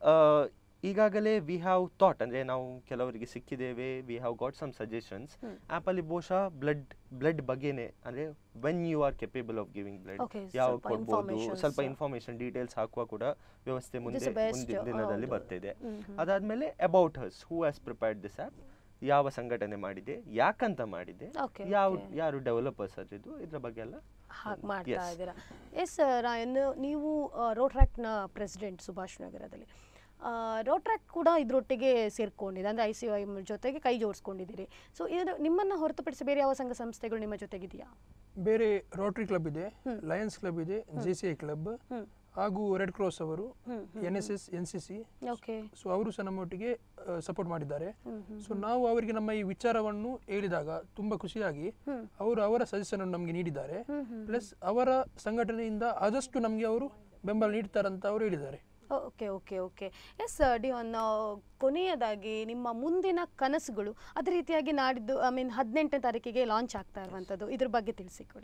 ಈಗಾಗಲೇ ವಿ ಹ್ಯಾವ್ ಥಾಟ್ ಅಂದರೆ ನಾವು ಕೆಲವರಿಗೆ ಸಿಕ್ಕಿದ್ದೇವೆ we have got some suggestions ಆ್ಯಪಲ್ಲಿ ಬಹುಶಃ ಬ್ಲಡ್ ಬ್ಲಡ್ ಬಗ್ಗೆನೇ ಅಂದರೆ when you are capable of giving blood Okay, ಯಾವ ಸ್ವಲ್ಪ ಕೊಡ್ಬೋದು informations. ಸ್ವಲ್ಪ ಇನ್ಫಾರ್ಮೇಶನ್ ಡೀಟೇಲ್ಸ್ ಹಾಕುವ ಕೂಡ ವ್ಯವಸ್ಥೆ ಮುಂದೆ the best, ಮುಂದಿನ ದಿನದಲ್ಲಿ ಹೌದು. ಬರ್ತಿದೆ ಅದಾದ್ಮೇಲೆ about us who has prepared this app ಯಾವ ಸಂಘಟನೆ ಮಾಡಿದೆ ಯಾಕಂತ ಮಾಡಿದೆ Okay, ಯಾವ okay. ಯಾರು ಡೆವಲಪರ್ಸ್ ಅದಿದ್ದು ಇದ್ರ ಬಗ್ಗೆ ಎಲ್ಲ ಹಾಗೆ ಮಾಡ್ತಾ Yes. ಇದ್ದೀರಾ ಎಸ್ ರಾಯನ್ ನೀವು ರೋಟ್ರ್ಯಾಕ್ಟ್ನ ಪ್ರೆಸಿಡೆಂಟ್ ಸುಭಾಷ್ ನಗರದಲ್ಲಿ ರೋಟ್ರ್ಯಾಕ್ಟ್ ಕೂಡ ಇದ್ರೊಟ್ಟಿಗೆ ಸೇರ್ಕೊಂಡಿದೆ ಅಂದರೆ ಐ ಸಿ ಐ ಜೊತೆಗೆ ಕೈ ಜೋಡಿಸ್ಕೊಂಡಿದ್ದೀರಿ ಸೊ ಇದು ನಿಮ್ಮನ್ನು ಹೊರತುಪಡಿಸಿ ಬೇರೆ ಯಾವ ಸಂಘ ಸಂಸ್ಥೆಗಳು ನಿಮ್ಮ ಜೊತೆಗಿದೆಯಾ ಬೇರೆ ರೋಟರಿ ಕ್ಲಬ್ ಇದೆ ಲಯನ್ಸ್ ಕ್ಲಬ್ ಇದೆ J C I club hmm. ಹಾಗೂ ರೆಡ್ ಕ್ರಾಸ್ ಅವರು hmm, N S S N C C okay so ಅವರು ಸಹ ನಮ್ಮೊಟ್ಟಿಗೆ ಸಪೋರ್ಟ್ ಮಾಡಿದ್ದಾರೆ ಸೊ ನಾವು ಅವರಿಗೆ ನಮ್ಮ ಈ ವಿಚಾರವನ್ನು ಹೇಳಿದಾಗ ತುಂಬ ಖುಷಿಯಾಗಿ ಅವರು ಅವರ ಸಜೆಷನ್ ನಮಗೆ ನೀಡಿದ್ದಾರೆ ಪ್ಲಸ್ ಅವರ ಸಂಘಟನೆಯಿಂದ ಆದಷ್ಟು ನಮಗೆ ಅವರು ಬೆಂಬಲ ನೀಡ್ತಾರಂತ ಅವರು ಹೇಳಿದ್ದಾರೆ ಓಕೆ ಓಕೆ ಓಕೆ ಎಸ್ ಡಿವನ್ ಕೊನೆಯದಾಗಿ ನಿಮ್ಮ ಮುಂದಿನ ಕನಸುಗಳು ಅದೇ ರೀತಿಯಾಗಿ ನಾಡಿದ್ದು ಐ ಮೀನ್ ಹದಿನೆಂಟನೇ ತಾರೀಕಿಗೆ ಲಾಂಚ್ ಆಗ್ತಾ ಇರುವಂಥದ್ದು ಇದ್ರ ಬಗ್ಗೆ ತಿಳಿಸಿಕೊಡಿ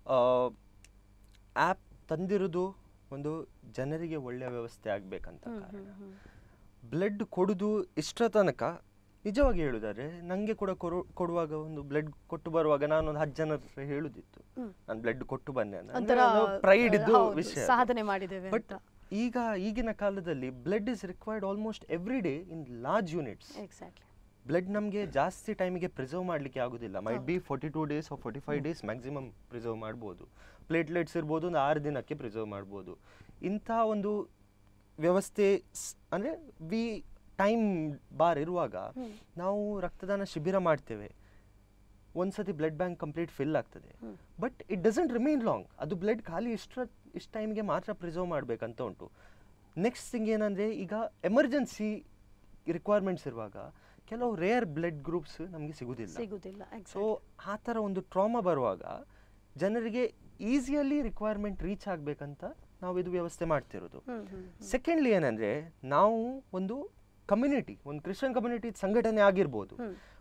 ಆ್ಯಪ್ ತಂದಿರೋದು ಒಂದು ಜನರಿಗೆ ಒಳ್ಳೆಯ ವ್ಯವಸ್ಥೆ ಆಗಬೇಕಂತ ಕಾರಣ ಬ್ಲಡ್ ಕೊಡುದು ಇಷ್ಟರ ತನಕ ನಿಜವಾಗಿ ಹೇಳುದಾದ್ರೆ ನನಗೆ ಕೂಡ ಕೊರು ಕೊಡುವಾಗ ಒಂದು ಬ್ಲಡ್ ಕೊಟ್ಟು ಬರುವಾಗ ನಾನು ಒಂದು ಹತ್ತು ಜನ ಹತ್ರ ಹೇಳುದಿತ್ತು ನಾನು ಬ್ಲಡ್ ಕೊಟ್ಟು ಬಂದೆ ಒಂಥರ ಪ್ರೈಡ್ ಇದ್ದು ಹೌದು, ವಿಷಯ ಸಾಧನೆ ಮಾಡಿದ್ದೇವೆ ಬಟ್ ಅಂತ. ಈಗ ಈಗಿನ ಕಾಲದಲ್ಲಿ blood is required almost every day in large units exactly blood ನಮಗೆ ಜಾಸ್ತಿ ಟೈಮಿಗೆ ಪ್ರಿಸರ್ವ್ ಮಾಡಲಿಕ್ಕೆ ಆಗೋದಿಲ್ಲ might be forty two days forty five days maximum preserve ಮಾಡ್ಬೋದು ಪ್ಲೇಟ್ಲೆಟ್ಸ್ ಇರ್ಬೋದು ಒಂದು ಆರು ದಿನಕ್ಕೆ ಪ್ರಿಸರ್ವ್ ಮಾಡ್ಬೋದು ಇಂಥ ಒಂದು ವ್ಯವಸ್ಥೆ ಸ್- ಅಂದರೆ ವಿ ಟೈಮ್ ಬಾರ್ ಇರುವಾಗ ನಾವು ರಕ್ತದಾನ ಶಿಬಿರ ಮಾಡ್ತೇವೆ ಒಂದ್ಸತಿ ಬ್ಲಡ್ ಬ್ಯಾಂಕ್ ಕಂಪ್ಲೀಟ್ ಫಿಲ್ ಆಗ್ತದೆ but it doesn't remain long ಅದು ಬ್ಲಡ್ ಖಾಲಿ ಇಷ್ಟ ಇಷ್ಟು ಟೈಮ್ಗೆ ಮಾತ್ರ ಪ್ರಿಸರ್ವ್ ಮಾಡಬೇಕಂತ ಉಂಟು ನೆಕ್ಸ್ಟ್ ಥಿಂಗ್ ಏನಂದರೆ ಈಗ ಎಮರ್ಜೆನ್ಸಿ ರಿಕ್ವೈರ್ಮೆಂಟ್ಸ್ ಇರುವಾಗ ಕೆಲವು ರೇರ್ ಬ್ಲಡ್ ಗ್ರೂಪ್ಸ್ ನಮಗೆ ಸಿಗುವುದಿಲ್ಲ ಸಿಗುದಿಲ್ಲ ಸೊ ಆ ಥರ ಒಂದು ಟ್ರಾಮಾ ಬರುವಾಗ ಜನರಿಗೆ ಈಸಿಯಲ್ಲಿ ರಿಕ್ವೈರ್ಮೆಂಟ್ ರೀಚ್ ಆಗಬೇಕಂತ ನಾವು ಇದು ವ್ಯವಸ್ಥೆ ಮಾಡ್ತಿರೋದು ಸೆಕೆಂಡ್ಲಿ ಏನಂದರೆ ನಾವು ಒಂದು ಕಮ್ಯುನಿಟಿ ಒಂದು ಕ್ರಿಶ್ಚಿಯನ್ ಕಮ್ಯುನಿಟಿ ಸಂಘಟನೆ ಆಗಿರ್ಬೋದು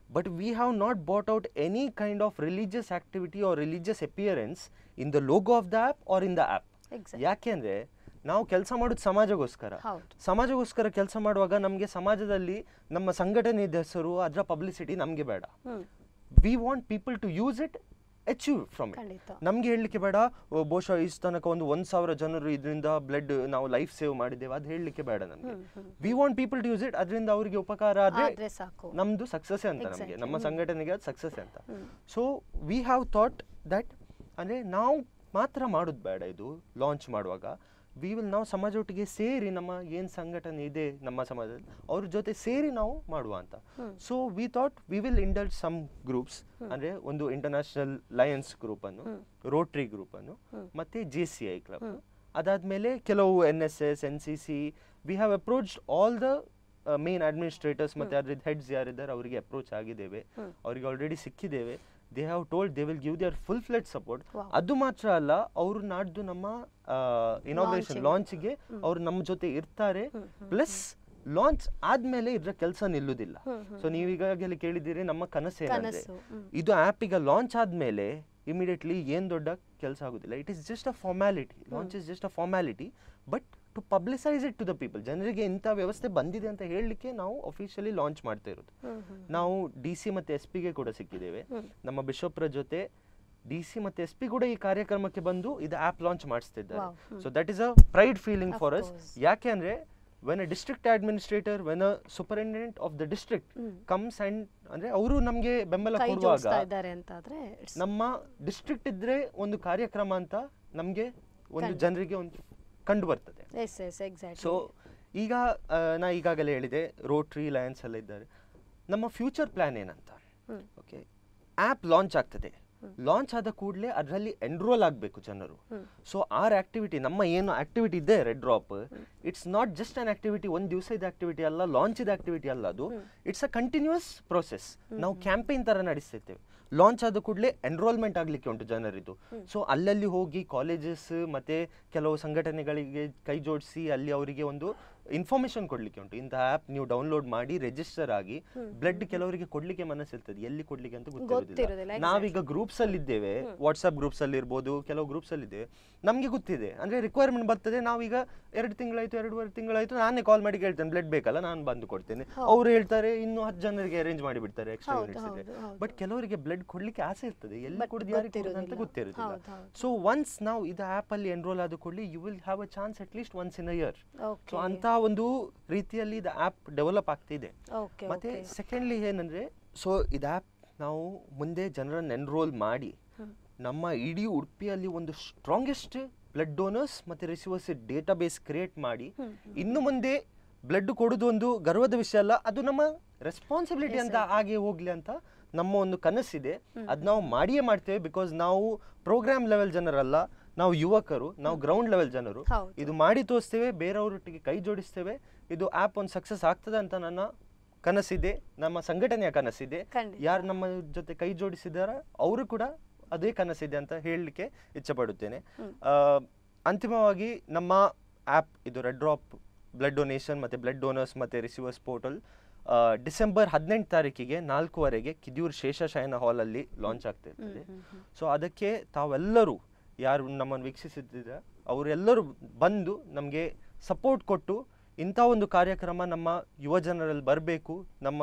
but we have not bought out any kind of religious activity or religious appearance in the logo of the app or in the app Exactly. ಯಾಕೆಂದ್ರೆ ನಾವು ಕೆಲಸ ಮಾಡೋದು ಸಮಾಜಗೋಸ್ಕರ ಹೌದು. ಸಮಾಜಗೋಸ್ಕರ ಕೆಲಸ ಮಾಡುವಾಗ ನಮಗೆ ಸಮಾಜದಲ್ಲಿ ನಮ್ಮ ಸಂಘಟನೆ ಹೆಸರು ಅದರ ಪಬ್ಲಿಸಿಟಿ ನಮಗೆ ಬೇಡ hmm we want people to use it achieve from it ಖಂಡಿತ. ನಮಗೆ ಹೇಳಲಿಕ್ಕೆ ಬೇಡ ಓ, ಬಹುಶಃ ಇಷ್ಟು ತನಕ ಒಂದು ಒಂದು ಸಾವಿರ ಜನರು ಇದರಿಂದ ಬ್ಲಡ್ ನಾವು ಲೈಫ್ ಸೇವ್ ಮಾಡಿದ್ದೇವೆ ಅದು ಹೇಳಲಿಕ್ಕೆ ಬೇಡ ನಮಗೆ we want people to use it ಅದರಿಂದ ಅವರಿಗೆ ಉಪಕಾರ ಆದ್ರೆ ಆದ್ರೆ ಸಾಕು ನಮ್ದು ಸಕ್ಸಸ್ ಅಂತ ನಮಗೆ Exactly. ನಮ್ಮ ಹ್ಮ್. ಸಂಘಟನೆಗೆ ಅದು ಸಕ್ಸಸ್ ಅಂತ hmm. So we have thought that ಅಂದರೆ ನಾವು ಮಾತ್ರ ಮಾಡೋದು ಬೇಡ ಇದು ಲಾಂಚ್ ಮಾಡುವಾಗ ವಿ ವಿಲ್ ನಾವು ಸಮಾಜೊಟ್ಟಿಗೆ ಸೇರಿ ನಮ್ಮ ಏನು ಸಂಘಟನೆ ಇದೆ ನಮ್ಮ ಸಮಾಜದಲ್ಲಿ ಅವ್ರ ಜೊತೆ ಸೇರಿ ನಾವು ಮಾಡುವ ಅಂತ so we thought we will indulge some groups ಅಂದರೆ ಒಂದು ಇಂಟರ್ನ್ಯಾಷನಲ್ ಲಯನ್ಸ್ ಗ್ರೂಪನ್ನು ರೋಟ್ರಿ ಗ್ರೂಪನ್ನು ಮತ್ತು ಜೆ ಸಿ ಐ ಕ್ಲಬ್ ಅದಾದಮೇಲೆ ಕೆಲವು N S S N C C we have approached all the main administrators ಮತ್ತು ಅದ್ರದ್ದು ಹೆಡ್ಸ್ ಯಾರಿದ್ದಾರೆ ಅವರಿಗೆ ಅಪ್ರೋಚ್ ಆಗಿದ್ದೇವೆ ಅವರಿಗೆ ಆಲ್ರೆಡಿ ಸಿಕ್ಕಿದ್ದೇವೆ they have told they will give their full fledged support Wow. ಅದು ಮಾತ್ರ ಅಲ್ಲ ಅವರು ನಾಡ್ದು ನಮ್ಮ ಇನಾಗ್ರೇಷನ್ Launching. ಲಾಂಚ್ಗೆ ಅವರು ನಮ್ಮ ಜೊತೆ ಇರ್ತಾರೆ ಪ್ಲಸ್ ಲಾಂಚ್ ಆದ್ಮೇಲೆ ಇದ್ರ ಕೆಲಸ ನಿಲ್ಲುದಿಲ್ಲ ಸೊ ನೀವು ಈಗಾಗಲೇ ಕೇಳಿದ್ದೀರಿ ನಮ್ಮ ಕನಸು ಏನಂದ್ರೆ ಕನಸು, ಹ್ಮ್. ಇದು ಆ್ಯಪ್ ಈಗ ಲಾಂಚ್ ಆದ್ಮೇಲೆ ಇಮಿಡಿಯೇಟ್ಲಿ ಏನ್ ದೊಡ್ಡ ಕೆಲಸ ಆಗುದಿಲ್ಲ it is just a formality launch is just a formality but to publicise it to the people ಜನರಿಗೆ ಇಂಥ ವ್ಯವಸ್ಥೆ ಬಂದಿದೆ ಅಂತ ಹೇಳಲಿಕ್ಕೆ ನಾವು ಅಫಿಷಿಯಲಿ ಲಾಂಚ್ ಮಾಡ್ತಾ ಇರೋದು ನಾವು ಡಿ ಸಿ ಮತ್ತು ಎಸ್ ಪಿಗೆ ಕೂಡ ಸಿಕ್ಕಿದ್ದೇವೆ ನಮ್ಮ ಬಿಷಪ್ರ ಜೊತೆ ಡಿ ಸಿ ಮತ್ತು ಎಸ್ ಪಿ ಕೂಡ ಈ ಕಾರ್ಯಕ್ರಮಕ್ಕೆ ಬಂದು ಇದು ಆ್ಯಪ್ ಲಾಂಚ್ ಮಾಡಿಸ್ತಿದ್ದಾರೆ Wow. Hmm. So that is a pride feeling Of for us course. ಯಾಕೆ ಅಂದ್ರೆ when a district administrator when a superintendent of the district comes and ಅಂದ್ರೆ ಅವರು ನಮಗೆ ಬೆಂಬಲ ಕೈ ಕೊಡುವಾಗ ಜೋಡಿಸ್ತಾ ಇದ್ದಾರೆ ಅಂತಾದ್ರೆ it's- ನಮ್ಮ ಡಿಸ್ಟ್ರಿಕ್ಟ್ ಇದ್ರೆ ಒಂದು ಕಾರ್ಯಕ್ರಮ ಅಂತ ನಮಗೆ ಒಂದು ಖಂಡಿತ. ಜನರಿಗೆ ಒಂದು ಕಂಡು ಬರ್ತದೆ ಎಸ್ ಎಸ್ ಎಕ್ಸಾಕ್ಟ್ಲಿ ಸೊ ಈಗ ಆ, ನಾ ಈಗಾಗಲೇ ಹೇಳಿದೆ ರೋಟ್ರಿ ಲಯನ್ಸ್ ಎಲ್ಲ ಇದ್ದಾರೆ ನಮ್ಮ ಫ್ಯೂಚರ್ ಪ್ಲಾನ್ ಏನಂತ ಹ್ಮ್. ಓಕೆ ಆ್ಯಪ್ ಲಾಂಚ್ ಆಗ್ತದೆ ಲಾಂಚ್ ಆದ ಕೂಡಲೇ ಅದರಲ್ಲಿ ಎನ್ರೋಲ್ ಆಗಬೇಕು ಜನರು ಸೊ ಆರ್ ಆಕ್ಟಿವಿಟಿ ನಮ್ಮ ಏನು ಆಕ್ಟಿವಿಟಿ ಇದೆ red drop it's not just an activity ಒಂದು ದಿವಸ ಇದು ಆಕ್ಟಿವಿಟಿ ಅಲ್ಲ ಲಾಂಚ್ ಇದು ಆಕ್ಟಿವಿಟಿ ಅಲ್ಲ ಅದು ಇಟ್ಸ್ ಅ ಕಂಟಿನ್ಯೂಸ್ ಪ್ರೋಸೆಸ್ ನಾವು ಕ್ಯಾಂಪೇನ್ ತರ ನಡೆಸ್ತಿರ್ತೇವೆ ಲಾಂಚ್ ಆದ ಕೂಡಲೇ ಎನ್ರೋಲ್ಮೆಂಟ್ ಆಗಲಿಕ್ಕೆ ಉಂಟು ಜನರಿದ್ದು ಸೊ ಅಲ್ಲಲ್ಲಿ ಹೋಗಿ ಕಾಲೇಜಸ್ ಮತ್ತೆ ಕೆಲವು ಸಂಘಟನೆಗಳಿಗೆ ಕೈ ಜೋಡಿಸಿ ಅಲ್ಲಿ ಅವರಿಗೆ ಒಂದು ಇನ್ಫಾರ್ಮೇಶನ್ ಕೊಡ್ಲಿಕ್ಕೆ ಉಂಟು ಇಂಥ ಆ್ಯಪ್ ನೀವು ಡೌನ್ಲೋಡ್ ಮಾಡಿ ರಿಜಿಸ್ಟರ್ ಆಗಿ ಬ್ಲಡ್ ಕೆಲವರಿಗೆ ಕೊಡ್ಲಿಕ್ಕೆ ಮನಸ್ಸಿರ್ತದೆ ಎಲ್ಲಿ ಕೊಡ್ಲಿಕ್ಕೆ ಅಂತ ಗೊತ್ತಿರೋದಿಲ್ಲ, ಗೊತ್ತಿರೋದಿಲ್ಲ ನಾವೀಗ ಗ್ರೂಪ್ಸ್ ಅಲ್ಲಿ ಇದ್ದೇವೆ ವಾಟ್ಸ್ಆಪ್ ಗ್ರೂಪ್ಸ್ ಅಲ್ಲಿ ಇರ್ಬೋದು ಕೆಲವು ಗ್ರೂಪ್ಸ್ ಅಲ್ಲಿ ಇದ್ದೇವೆ ನಮಗೆ ಗೊತ್ತಿದೆ ಅಂದ್ರೆ ರಿಕ್ವೈರ್ಮೆಂಟ್ ಬರ್ತದೆ ನಾವೀಗ ಎರಡು ತಿಂಗಳಾಯ್ತು ಎರಡೂವರೆ ತಿಂಗಳಾಯ್ತು ನಾನೇ ಕಾಲ್ ಮಾಡಿ ಕೇಳ್ತೇನೆ ಬ್ಲಡ್ ಬೇಕಲ್ಲ ನಾನು ಬಂದು ಕೊಡ್ತೇನೆ ಅವ್ರು ಹೇಳ್ತಾರೆ ಇನ್ನು ಹತ್ತು ಜನರಿಗೆ ಅರೇಂಜ್ ಮಾಡಿ ಬಿಡ್ತಾರೆ ಎಕ್ಸ್ಟ್ರಾ ಹೌದು, ಯೂನಿಟ್ಸ್ ಇದೆ ಹೌದು, ಹೌದು. ಬಟ್ ಕೆಲವರಿಗೆ ಬ್ಲಡ್ ಕೊಡ್ಲಿಕ್ಕೆ ಆಸೆ ಇರ್ತದೆ ಎಲ್ಲಿ But ಕುಡಿದು ಯಾರಿಗೆ ಕೊಡುದು ಅಂತ ಗೊತ್ತಿರೋದಿಲ್ಲ. ಗೊತ್ತಿರೋದಿಲ್ಲ ಹೌದು, ಹೌದು. ಸೊ ಒನ್ಸ್ ನಾವು ಇದು ಆ್ಯಪ್ ಅಲ್ಲಿ ಎನ್ರೋಲ್ ಆದ ಕೂಡಲೇ you will have a chance at least once in a year so okay ಅಂತ ಒಂದು ರೀತಿಯಲ್ಲಿ ಇದು ಆ್ಯಪ್ ಡೆವಲಪ್ ಆಗ್ತಿದೆ ಓಕೆ ಮತ್ತೆ ಓಕೆ ಸೆಕೆಂಡ್ಲಿ ಏನಂದ್ರೆ ಸೊ ಇದು ಆ್ಯಪ್ ನಾವು ಮುಂದೆ ಜನರನ್ನು ಎನ್ರೋಲ್ ಮಾಡಿ ನಮ್ಮ ಇಡೀ ಉಡುಪಿಯಲ್ಲಿ ಒಂದು ಸ್ಟ್ರಾಂಗೆಸ್ಟ್ ಬ್ಲಡ್ ಡೋನರ್ಸ್ ಮತ್ತೆ ರಿಸೀವರ್ಸ್ ಡೇಟಾ ಬೇಸ್ ಕ್ರಿಯೇಟ್ ಮಾಡಿ ಇನ್ನು ಮುಂದೆ ಬ್ಲಡ್ ಕೊಡೋದು ಒಂದು ಗರ್ವದ ವಿಷಯ ಅಲ್ಲ ಅದು ನಮ್ಮ ರೆಸ್ಪಾನ್ಸಿಬಿಲಿಟಿ ಅಂತ ಹಾಗೆ ಹೋಗ್ಲಿ ಅಂತ ನಮ್ಮ ಒಂದು ಕನಸಿದೆ ಅದು ನಾವು ಮಾಡಿಯೇ ಮಾಡ್ತೇವೆ ಬಿಕಾಸ್ ನಾವು ಪ್ರೋಗ್ರಾಮ್ ಲೆವೆಲ್ ಜನರಲ್ಲ ನಾವು ಯುವಕರು ನಾವು ಗ್ರೌಂಡ್ ಲೆವೆಲ್ ಜನರು ಹೌದು. ಇದು ಮಾಡಿ ತೋರಿಸ್ತೇವೆ ಬೇರೆಯವರೊಟ್ಟಿಗೆ ಕೈ ಜೋಡಿಸ್ತೇವೆ ಇದು ಆ್ಯಪ್ ಒಂದು ಸಕ್ಸಸ್ ಆಗ್ತದೆ ಅಂತ ನನ್ನ ಕನಸಿದೆ ನಮ್ಮ ಸಂಘಟನೆಯ ಕನಸಿದೆ ಖಂಡಿತ. ಯಾರು ನಮ್ಮ ಜೊತೆ ಕೈ ಜೋಡಿಸಿದಾರ ಅವರು ಕೂಡ ಅದೇ ಕನಸಿದೆ ಅಂತ ಹೇಳಲಿಕ್ಕೆ ಇಚ್ಛಪಡುತ್ತೇನೆ ಆ, ಅಂತಿಮವಾಗಿ ನಮ್ಮ ಆ್ಯಪ್ ಇದು ರೆಡ್ ಡ್ರಾಪ್ ಬ್ಲಡ್ ಡೊನೇಷನ್ ಮತ್ತು ಬ್ಲಡ್ ಡೋನರ್ಸ್ ಮತ್ತು ರಿಸೀವರ್ಸ್ ಪೋರ್ಟಲ್ ಡಿಸೆಂಬರ್ ಹದಿನೆಂಟು ತಾರೀಕಿಗೆ ನಾಲ್ಕೂವರೆಗೆ ಕಿದಿಯೂರು ಶೇಷಶಯನ ಹಾಲಲ್ಲಿ ಲಾಂಚ್ ಆಗ್ತಾ ಇರ್ತದೆ ಸೊ ಅದಕ್ಕೆ ತಾವೆಲ್ಲರೂ ಯಾರು ನಮ್ಮನ್ನು ವೀಕ್ಷಿಸುತ್ತಿದ್ದಾರೆ ಅವರೆಲ್ಲರೂ ಬಂದು ನಮಗೆ ಸಪೋರ್ಟ್ ಕೊಟ್ಟು ಇಂಥ ಒಂದು ಕಾರ್ಯಕ್ರಮ ನಮ್ಮ ಯುವ ಜನರಲ್ಲಿ ಬರಬೇಕು ನಮ್ಮ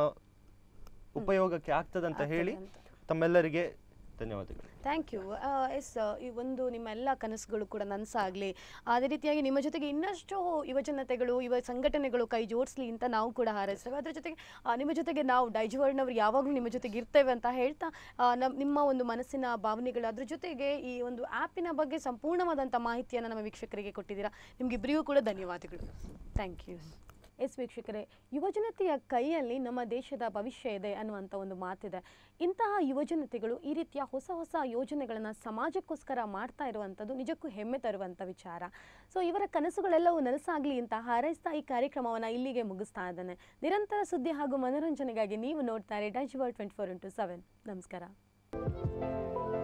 ಉಪಯೋಗಕ್ಕೆ ಆಗ್ತದಂತ ಹೇಳಿ ತಮ್ಮೆಲ್ಲರಿಗೆ ಧನ್ಯವಾದಗಳು ಥ್ಯಾಂಕ್ ಯು ಎಸ್ ಈ ಒಂದು ನಿಮ್ಮ ಎಲ್ಲ ಕನಸುಗಳು ಕೂಡ ನನಸಾಗಲಿ ಅದೇ ರೀತಿಯಾಗಿ ನಿಮ್ಮ ಜೊತೆಗೆ ಇನ್ನಷ್ಟು ಯುವಜನತೆಗಳು ಯುವ ಸಂಘಟನೆಗಳು ಕೈ ಜೋಡಿಸ್ಲಿ ಅಂತ ನಾವು ಕೂಡ ಹಾರೈಸ್ತೇವೆ ಅದ್ರ ಜೊತೆಗೆ ಆ, ನಿಮ್ಮ ಜೊತೆಗೆ ನಾವು ಡೈಜವರ್ಡ್ನವ್ರು ಯಾವಾಗಲೂ ನಿಮ್ಮ ಜೊತೆಗೆ ಇರ್ತೇವೆ ಅಂತ ಹೇಳ್ತಾ ಆ, ನಮ್ ನಿಮ್ಮ ಒಂದು ಮನಸ್ಸಿನ ಭಾವನೆಗಳು ಅದ್ರ ಜೊತೆಗೆ ಈ ಒಂದು ಆ್ಯಪಿನ ಬಗ್ಗೆ ಸಂಪೂರ್ಣವಾದಂಥ ಮಾಹಿತಿಯನ್ನು ನಮ್ಮ ವೀಕ್ಷಕರಿಗೆ ಕೊಟ್ಟಿದ್ದೀರಾ ನಿಮಗಿಬ್ಬರಿಗೂ ಕೂಡ ಧನ್ಯವಾದಗಳು ಥ್ಯಾಂಕ್ ಯು ಎಸ್ ವೀಕ್ಷಕರೇ ಯುವಜನತೆಯ ಕೈಯಲ್ಲಿ ನಮ್ಮ ದೇಶದ ಭವಿಷ್ಯ ಇದೆ ಅನ್ನುವಂಥ ಒಂದು ಮಾತಿದೆ ಇಂತಹ ಯುವಜನತೆಗಳು ಈ ರೀತಿಯ ಹೊಸ ಹೊಸ ಯೋಜನೆಗಳನ್ನು ಸಮಾಜಕ್ಕೋಸ್ಕರ ಮಾಡ್ತಾ ಇರುವಂಥದ್ದು ನಿಜಕ್ಕೂ ಹೆಮ್ಮೆ ತರುವಂಥ ವಿಚಾರ ಸೊ ಇವರ ಕನಸುಗಳೆಲ್ಲವೂ ನನಸಾಗಲಿ ಅಂತ ಹಾರೈಸ್ತಾ ಈ ಕಾರ್ಯಕ್ರಮವನ್ನು ಇಲ್ಲಿಗೆ ಮುಗಿಸ್ತಾ ಇದ್ದಾನೆ ನಿರಂತರ ಸುದ್ದಿ ಹಾಗೂ ಮನೋರಂಜನೆಗಾಗಿ ನೀವು ನೋಡ್ತಾರೆ ಡಚ್ world twenty four into seven ನಮಸ್ಕಾರ